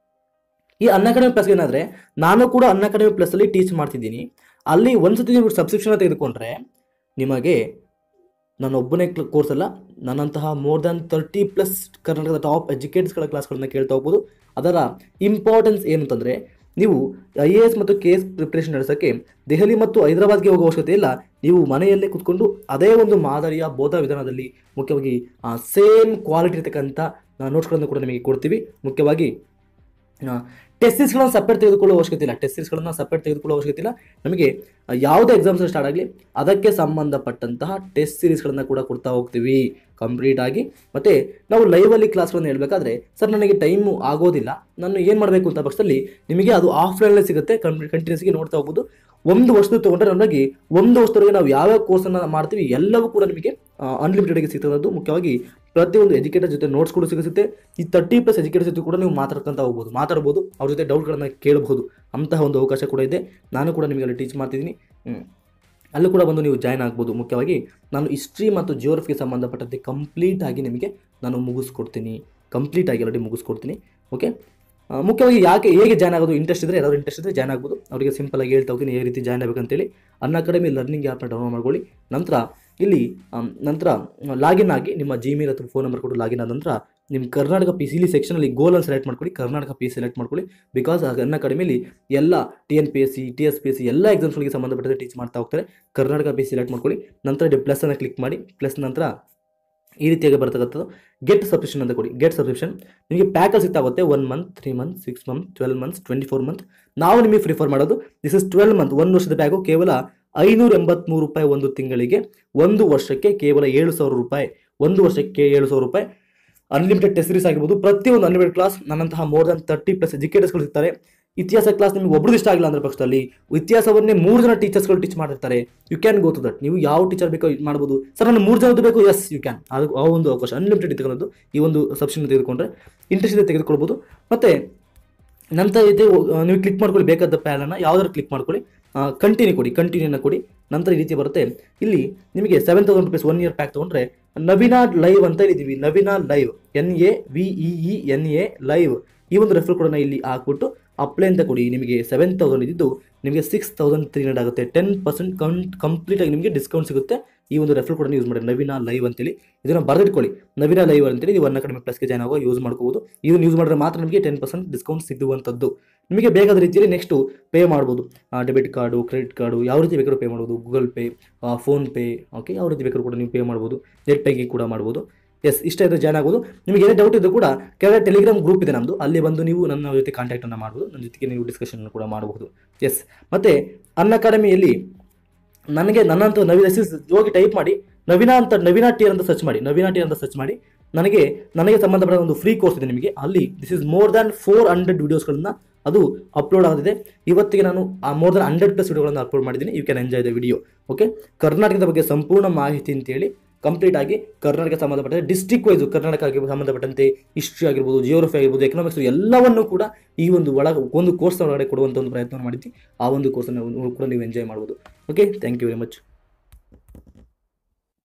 ಈ ಅನ್ ಅಕಾಡೆಮಿ ಪ್ಲಸ್ ಏನಾದರೆ ನಾನು ಕೂಡ ಅನ್ ಅಕಾಡೆಮಿ ಪ್ಲಸ್ಸಲ್ಲಿ ಟೀಚ್ ಮಾಡ್ತಿದ್ದೀನಿ ಅಲ್ಲಿ ಒಂದು ಸತಿ ನೀವು ಸಬ್ಸ್ಕ್ರಿಪ್ಷನ್ ತೆಗೆದುಕೊಂಡ್ರೆ ನಿಮಗೆ ನಾನು ಒಬ್ಬನೇ ಕೋರ್ಸ್ ಅಲ್ಲ ನನ್ನಂತಹ ಮೋರ್ ದ್ಯಾನ್ ತರ್ಟಿ ಪ್ಲಸ್ ಕರ್ನಾಟಕದ ಟಾಪ್ ಎಜುಕೇಟರ್ಸ್ಗಳ ಕ್ಲಾಸ್ಗಳನ್ನ ಕೇಳ್ತಾ ಹೋಗ್ಬೋದು ಅದರ ಇಂಪಾರ್ಟೆನ್ಸ್ ಏನು ಅಂತಂದರೆ ನೀವು ಐ ಎ ಎಸ್ ಮತ್ತು ಕೆ ಎಸ್ ಪ್ರಿಪ್ರೇಷನ್ ನಡೆಸೋಕ್ಕೆ ದೆಹಲಿ ಮತ್ತು ಹೈದರಾಬಾದ್ಗೆ ಹೋಗೋ ಅವಶ್ಯಕತೆ ಇಲ್ಲ ನೀವು ಮನೆಯಲ್ಲೇ ಕುತ್ಕೊಂಡು ಅದೇ ಒಂದು ಮಾದರಿಯ ಬೋಧಾ ವಿಧಾನದಲ್ಲಿ ಮುಖ್ಯವಾಗಿ ಸೇಮ್ ಕ್ವಾಲಿಟಿ ಇರತಕ್ಕಂಥ ನೋಟ್ಸ್ಗಳನ್ನು ಕೂಡ ನಿಮಗೆ ಕೊಡ್ತೀವಿ ಮುಖ್ಯವಾಗಿ ಟೆಸ್ಟಿಸ್ಗಳನ್ನು ಸಪ್ರೇಟ್ ತೆಗೆದುಕೊಳ್ಳೋ ಅವಶ್ಯಕತೆ ಇಲ್ಲ ಟೆಸ್ಟಿಸ್ಗಳನ್ನು ಸಪ್ರೇಟ್ ತೆಗೆದುಕೊಳ್ಳೋ ಅವಶ್ಯಕತೆ ಇಲ್ಲ ನಮಗೆ ಆ, ಯಾವುದೇ ಎಕ್ಸಾಮ್ಸ್ ಸ್ಟಾರ್ಟ್ ಆಗಲಿ ಅದಕ್ಕೆ ಸಂಬಂಧಪಟ್ಟಂತಹ ಟೆಸ್ಟ್ ಸೀರೀಸ್ಗಳನ್ನು ಕೂಡ ಕೊಡ್ತಾ ಹೋಗ್ತೀವಿ ಕಂಪ್ಲೀಟ್ ಆಗಿ ಮತ್ತು ನಾವು ಲೈವಲ್ಲಿ ಕ್ಲಾಸ್ಗಳನ್ನು ಹೇಳಬೇಕಾದ್ರೆ ಸರ್ ನನಗೆ ಟೈಮು ಆಗೋದಿಲ್ಲ ನಾನು ಏನು ಮಾಡಬೇಕು ಅಂತ ಪಕ್ಷದಲ್ಲಿ ನಿಮಗೆ ಅದು ಆಫ್ಲೈನಲ್ಲೇ ಸಿಗುತ್ತೆ ಕಂಪ್ಲೀಟ್ ಕಂಟಿನ್ಯೂಸ್ಗೆ ನೋಡ್ತಾ ಹೋಗ್ಬೋದು ಒಂದು ವರ್ಷದ ತೊಗೊಂಡ್ರೆ ನಮಗೆ ಒಂದು ವರ್ಷದವರೆಗೆ ನಾವು ಯಾವ್ಯಾವ ಕೋರ್ಸನ್ನು ಮಾಡ್ತೀವಿ ಎಲ್ಲವೂ ಕೂಡ ನಿಮಗೆ ಅನ್ಲಿಮಿಟೆಡ್ಗೆ ಸಿಗ್ತದ್ದು ಮುಖ್ಯವಾಗಿ ಪ್ರತಿಯೊಂದು ಎಜುಕೇಟರ್ ಜೊತೆ ನೋಟ್ಸ್ ಕೂಡ ಸಿಗುತ್ತೆ ಈ ತರ್ಟಿ ಪ್ಲಸ್ ಎಜುಕೇಟರ್ ಜೊತೆ ಕೂಡ ನೀವು ಮಾತಾಡ್ಕೊಂತ ಹೋಗ್ಬೋದು ಮಾತಾಡ್ಬೋದು ಅವ್ರ ಜೊತೆ ಡೌಟ್ಗಳನ್ನು ಕೇಳಬಹುದು ಅಂತಹ ಒಂದು ಅವಕಾಶ ಕೂಡ ಇದೆ ನಾನು ಕೂಡ ನಿಮಗೆ ಅಲ್ಲಿ ಟೀಚ್ ಮಾಡ್ತಿದ್ದೀನಿ ಹ್ಮ್. ಅಲ್ಲೂ ಕೂಡ ಬಂದು ನೀವು ಜಾಯ್ನ್ ಆಗ್ಬೋದು ಮುಖ್ಯವಾಗಿ ನಾನು ಹಿಸ್ಟ್ರಿ ಮತ್ತು ಜಿಯೋಗ್ರಫಿಗೆ ಸಂಬಂಧಪಟ್ಟಂತೆ ಕಂಪ್ಲೀಟ್ ಆಗಿ ನಿಮಗೆ ನಾನು ಮುಗಿಸ್ಕೊಡ್ತೀನಿ ಕಂಪ್ಲೀಟ್ ಆಗಿ ಆಲ್ರೆಡಿ ಮುಗಿಸ್ಕೊಡ್ತೀನಿ ಓಕೆ ಆ, ಮುಖ್ಯವಾಗಿ ಯಾಕೆ ಹೇಗೆ ಜಾಯ್ನ್ ಆಗೋದು ಇಂಟ್ರೆಸ್ಟ್ ಇದ್ದರೆ ಯಾರಾದ್ರು ಇಂಟ್ರೆಸ್ಟ್ ಇದ್ದರೆ ಜಾಯ್ನ್ ಆಗ್ಬೋದು ಅವರಿಗೆ ಸಿಂಪಲ್ ಆಗಿ ಹೇಳ್ತಾ ಹೋಗ್ತೀನಿ ಯಾವ ರೀತಿ ಜಾಯ್ನ್ ಆಗಬೇಕಂತೇಳಿ ಅನ್ ಅಕಾಡೆಮಿ ಲರ್ನಿಂಗ್ ಆ್ಯಪ್ನ ಡೌನ್ಲೋಡ್ ಮಾಡ್ಕೊಳ್ಳಿ ನಂತರ ಇಲ್ಲಿ ಆಮ್, ನಂತರ ಲಾಗಿನ್ ಆಗಿ ನಿಮ್ಮ ಜಿಮೇಲ್ ಅಥವಾ ಫೋನ್ ನಂಬರ್ ಕೊಟ್ಟು ಲಾಗಿನ್ ಆದ ನಂತರ ನಿಮ್ಮ ಕರ್ನಾಟಕ ಪಿ ಸಿ ಇಲ್ಲಿ ಸೆಕ್ಷನಲ್ಲಿ ಗೋಲನ್ನು ಸೆಲೆಕ್ಟ್ ಮಾಡ್ಕೊಳ್ಳಿ ಕರ್ನಾಟಕ ಪಿ ಸೆಲೆಕ್ಟ್ ಮಾಡ್ಕೊಳ್ಳಿ ಬಿಕಾಸ್ ಅನ್ ಅಕಾಡೆಮಿಲಿ ಎಲ್ಲ T N P S C T S P S C ಎಲ್ಲ ಎಕ್ಸಾಮ್ಸ್ಗಳಿಗೆ ಸಂಬಂಧಪಟ್ಟಂತೆ ಟೀಚ್ ಮಾಡ್ತಾ ಹೋಗ್ತಾರೆ ಕರ್ನಾಟಕ ಪಿ ಸೆಲೆಕ್ಟ್ ಮಾಡ್ಕೊಳ್ಳಿ ನಂತರ ಇಲ್ಲಿ ಪ್ಲಸ್ ಅನ್ನು ಕ್ಲಿಕ್ ಮಾಡಿ ಪ್ಲಸ್ ನಂತರ ಈ ರೀತಿಯಾಗಿ ಬರ್ತಕ್ಕಂಥದ್ದು ಗೆಟ್ ಸಬ್ಸ್ಕ್ರಿಪ್ಷನ್ ಅಂತ ಕೊಡಿ ಗೆಟ್ ಸಬ್ಸ್ಕ್ರಿಪ್ಷನ್ ನಿಮಗೆ ಪ್ಯಾಕಲ್ಲಿ ಸಿಗ್ತಾಗುತ್ತೆ one month three month six month twelve months twenty four month ನಾವು ನಿಮಗೆ ಪ್ರಿಫರ್ ಮಾಡೋದು ದಿಸ್ ಇಸ್ ಟ್ವೆಲ್ ಮಂತ್ ಒಂದು ವರ್ಷದ ಪ್ಯಾಕು ಕೇವಲ ಐನೂರ ಎಂಬತ್ತ್ಮೂರು ರೂಪಾಯಿ ಒಂದು ತಿಂಗಳಿಗೆ ಒಂದು ವರ್ಷಕ್ಕೆ ಕೇವಲ ಏಳು ಸಾವಿರ ರೂಪಾಯಿ ಒಂದು ವರ್ಷಕ್ಕೆ ಏಳು ಸಾವಿರ ರೂಪಾಯಿ ಅನ್ಲಿಮಿಟೆಡ್ ಟೆಸ್ಟ್ ಸೀರೀಸ್ ಆಗಿರ್ಬೋದು ಪ್ರತಿಯೊಂದು ಅನ್ಲಿಮಿಟೆಡ್ ಕ್ಲಾಸ್ ನನ್ನಂತಹ ಮೋರ್ ದನ್ ತರ್ಟಿ ಪ್ಲಸ್ ಎಜುಕೇಟರ್ಸ್ಗಳು ಸಿಗ್ತಾರೆ ಇತಿಹಾಸ ಕ್ಲಾಸ್ ನಿಮಗೆ ಒಬ್ರು ಇಷ್ಟ ಆಗಿಲ್ಲ ಅಂದ್ರೆ ಪಕ್ಷದಲ್ಲಿ ಇತಿಹಾಸವನ್ನೇ ಮೂರು ಜನ ಟೀಚರ್ಸ್ಗಳು ಟೀಚ್ ಮಾಡಿರ್ತಾರೆ you can go to that ನೀವು ಯಾವ ಟೀಚರ್ ಬೇಕೋ ಇದ್ ಮಾಡ್ಬೋದು ಸರ್ ನಾನು ಮೂರು ಜನದ್ದು ಬೇಕು ಎಸ್ ಯು ಕ್ಯಾನ್ ಅದು ಆ ಒಂದು ಅವಕಾಶ ಅನ್ಲಿಮಿಟೆಡ್ ಇರ್ತಕ್ಕಂಥದ್ದು ಈ ಒಂದು ಸಬ್ಸಿಡಿ ತೆಗೆದುಕೊಂಡ್ರೆ ಇಂಟ್ರೆಸ್ಟ್ ಇದೆ ತೆಗೆದುಕೊಳ್ಬೋದು ಮತ್ತು ನಂತರ ಇದೆ ಆ, ನೀವು ಕ್ಲಿಕ್ ಮಾಡ್ಕೊಳ್ಳಿ ಬೇಕಾದ ಪ್ಯಾನನ್ನು ಯಾವ್ದಾದ್ರು ಕ್ಲಿಕ್ ಮಾಡ್ಕೊಳ್ಳಿ ಕಂಟಿನ್ಯೂ ಕೊಡಿ ಕಂಟಿನ್ಯೂನ ಕೊಡಿ ನಂತರ ಈ ರೀತಿ ಬರುತ್ತೆ ಇಲ್ಲಿ ನಿಮಗೆ seven thousand rupees one year pack ತೊಗೊಂಡ್ರೆ ನವೀನಾ ಲೈವ್ ಅಂತ ಇದ್ದೀವಿ Naveena live N A V E E N A live ಈ ಒಂದು ರೆಫರ್ ಕೂಡ ಇಲ್ಲಿ ಹಾಕ್ಬಿಟ್ಟು ಅಪ್ಲೈ ಅಂತ ಕೊಡಿ ನಿಮಗೆ ಸೆವೆನ್ ತೌಸಂಡ್ ಇದ್ದಿದ್ದು ನಿಮಗೆ ಸಿಕ್ಸ್ ತೌಸಂಡ್ ತ್ರೀ ಹಂಡ್ರೆಡ್ ಆಗುತ್ತೆ ಟೆನ್ ಪರ್ಸೆಂಟ್ ಕಂ ಕಂಪ್ಲೀಟಾಗಿ ನಿಮಗೆ ಡಿಸ್ಕೌಂಟ್ ಸಿಗುತ್ತೆ ಈ ಒಂದು ರೆಫರ್ ಕೂಡ ಯೂಸ್ ಮಾಡಿ ನವೀನ ಲೈವ್ ಅಂತೇಳಿ ಇದನ್ನು ಬರೆದಿಟ್ಕೊಳ್ಳಿ ನವೀನ ಲೈವ್ ಅಂತೇಳಿ ನೀವು ಒನ್ ಅಕಾಡೆಮಿ ಪ್ಲಸ್ಗೆ ಜಾಯ್ನ್ ಆಗುವ ಯೂಸ್ ಮಾಡ್ಕೋಬೋದು ಇದನ್ನು ಯೂಸ್ ಮಾಡಿದ್ರೆ ಮಾತ್ರ ನಿಮಗೆ ಟೆನ್ ಪರ್ಸೆಂಟ್ ಡಿಸ್ಕೌಂಟ್ ಸಿಗುವಂಥದ್ದು ನಿಮಗೆ ಬೇಕಾದ ರೀತಿಯಲ್ಲಿ ನೆಕ್ಸ್ಟು ಪೇ ಮಾಡ್ಬೋದು ಡೆಬಿಟ್ ಕಾರ್ಡು ಕ್ರೆಡಿಟ್ ಕಾರ್ಡು ಯಾವ ರೀತಿ ಬೇಕಾದ್ರೂ ಪೇ ಮಾಡ್ಬೋದು ಗೂಗಲ್ ಪೇ ಫೋನ್ಪೇ ಓಕೆ ಯಾವ ರೀತಿ ಬೇಕಾದ್ರೂ ಕೂಡ ನೀವು ಪೇ ಮಾಡ್ಬೋದು ನೆಟ್ ಬ್ಯಾಂಕಿಂಗ್ ಕೂಡ ಮಾಡ್ಬೋದು ಎಸ್ ಇಷ್ಟ ಇದ್ರೆ ಜಾಯ್ನ್ ಆಗೋದು ನಿಮಗೆ ಏನೇ ಡೌಟ್ ಇದ್ದರೂ ಕೂಡ ಕೆಳಗಡೆ ಟೆಲಿಗ್ರಾಮ್ ಗ್ರೂಪ್ ಇದೆ ನಮ್ಮದು ಅಲ್ಲಿ ಬಂದು ನೀವು ನನ್ನ ಜೊತೆ ಕಾಂಟ್ಯಾಕ್ಟನ್ನು ಮಾಡ್ಬೋದು ನನ್ನ ಜೊತೆಗೆ ನೀವು ಡಿಸ್ಕಷನ್ ಕೂಡ ಮಾಡಬಹುದು ಎಸ್ ಮತ್ತು ಅನ್ ಅಕಾಡೆಮಿಯಲ್ಲಿ ನನಗೆ ನನ್ನಂತ ನವೀನ ಎಸ್ ಹೋಗಿ ಟೈಪ್ ಮಾಡಿ ನವೀನ ಅಂತ ನವೀನ ಟಿಯರ್ ಅಂತ ಸರ್ಚ್ ಮಾಡಿ ನವೀನ ಟಿಯರ್ ಅಂತ ಸರ್ಚ್ ಮಾಡಿ ನನಗೆ ನನಗೆ ಸಂಬಂಧಪಟ್ಟ ಒಂದು ಫ್ರೀ ಕೋರ್ಸ್ ಇದೆ ನಿಮಗೆ ಅಲ್ಲಿ this is more than four hundred ವೀಡಿಯೋಸ್ಗಳನ್ನ ಅದು ಅಪ್ಲೋಡ್ ಆಗಿದೆ ಇವತ್ತಿಗೆ ನಾನು ಆ ಮೋರ್ ದನ್ ಹಂಡ್ರೆಡ್ ಪ್ಲಸ್ ವಿಡಿಯೋಗಳನ್ನು ಅಪ್ಲೋಡ್ ಮಾಡಿದ್ದೀನಿ you can enjoy the video okay ಕರ್ನಾಟಕದ ಬಗ್ಗೆ ಸಂಪೂರ್ಣ ಮಾಹಿತಿ ಅಂತೇಳಿ ಕಂಪ್ಲೀಟ್ ಆಗಿ ಕರ್ನಾಟಕ ಸಂಬಂಧಪಟ್ಟ ಡಿಸ್ಟ್ರಿಕ್ಟ್ ವೈಸ್ ಕರ್ನಾಟಕ ಆಗಿ ಸಂಬಂಧಪಟ್ಟಂತೆ ಹಿಸ್ಟ್ರಿ ಆಗಿರ್ಬೋದು ಜಿಯೋಗ್ರಫಿ ಆಗಿರ್ಬೋದು ಎಕನಾಮಿಕ್ಸ್ ಎಲ್ಲವನ್ನೂ ಕೂಡ ಈ ಒಂದು ಒಳಗ ಒಂದು ಕೋರ್ಸ್ ಒಳಗಡೆ ಕೊಡುವಂಥ ಒಂದು ಪ್ರಯತ್ನ ಮಾಡಿದ್ವಿ ಆ ಒಂದು ಕೋರ್ಸನ್ನು ಕೂಡ ನೀವು ಎಂಜಾಯ್ ಮಾಡ್ಬೋದು okay thank you very much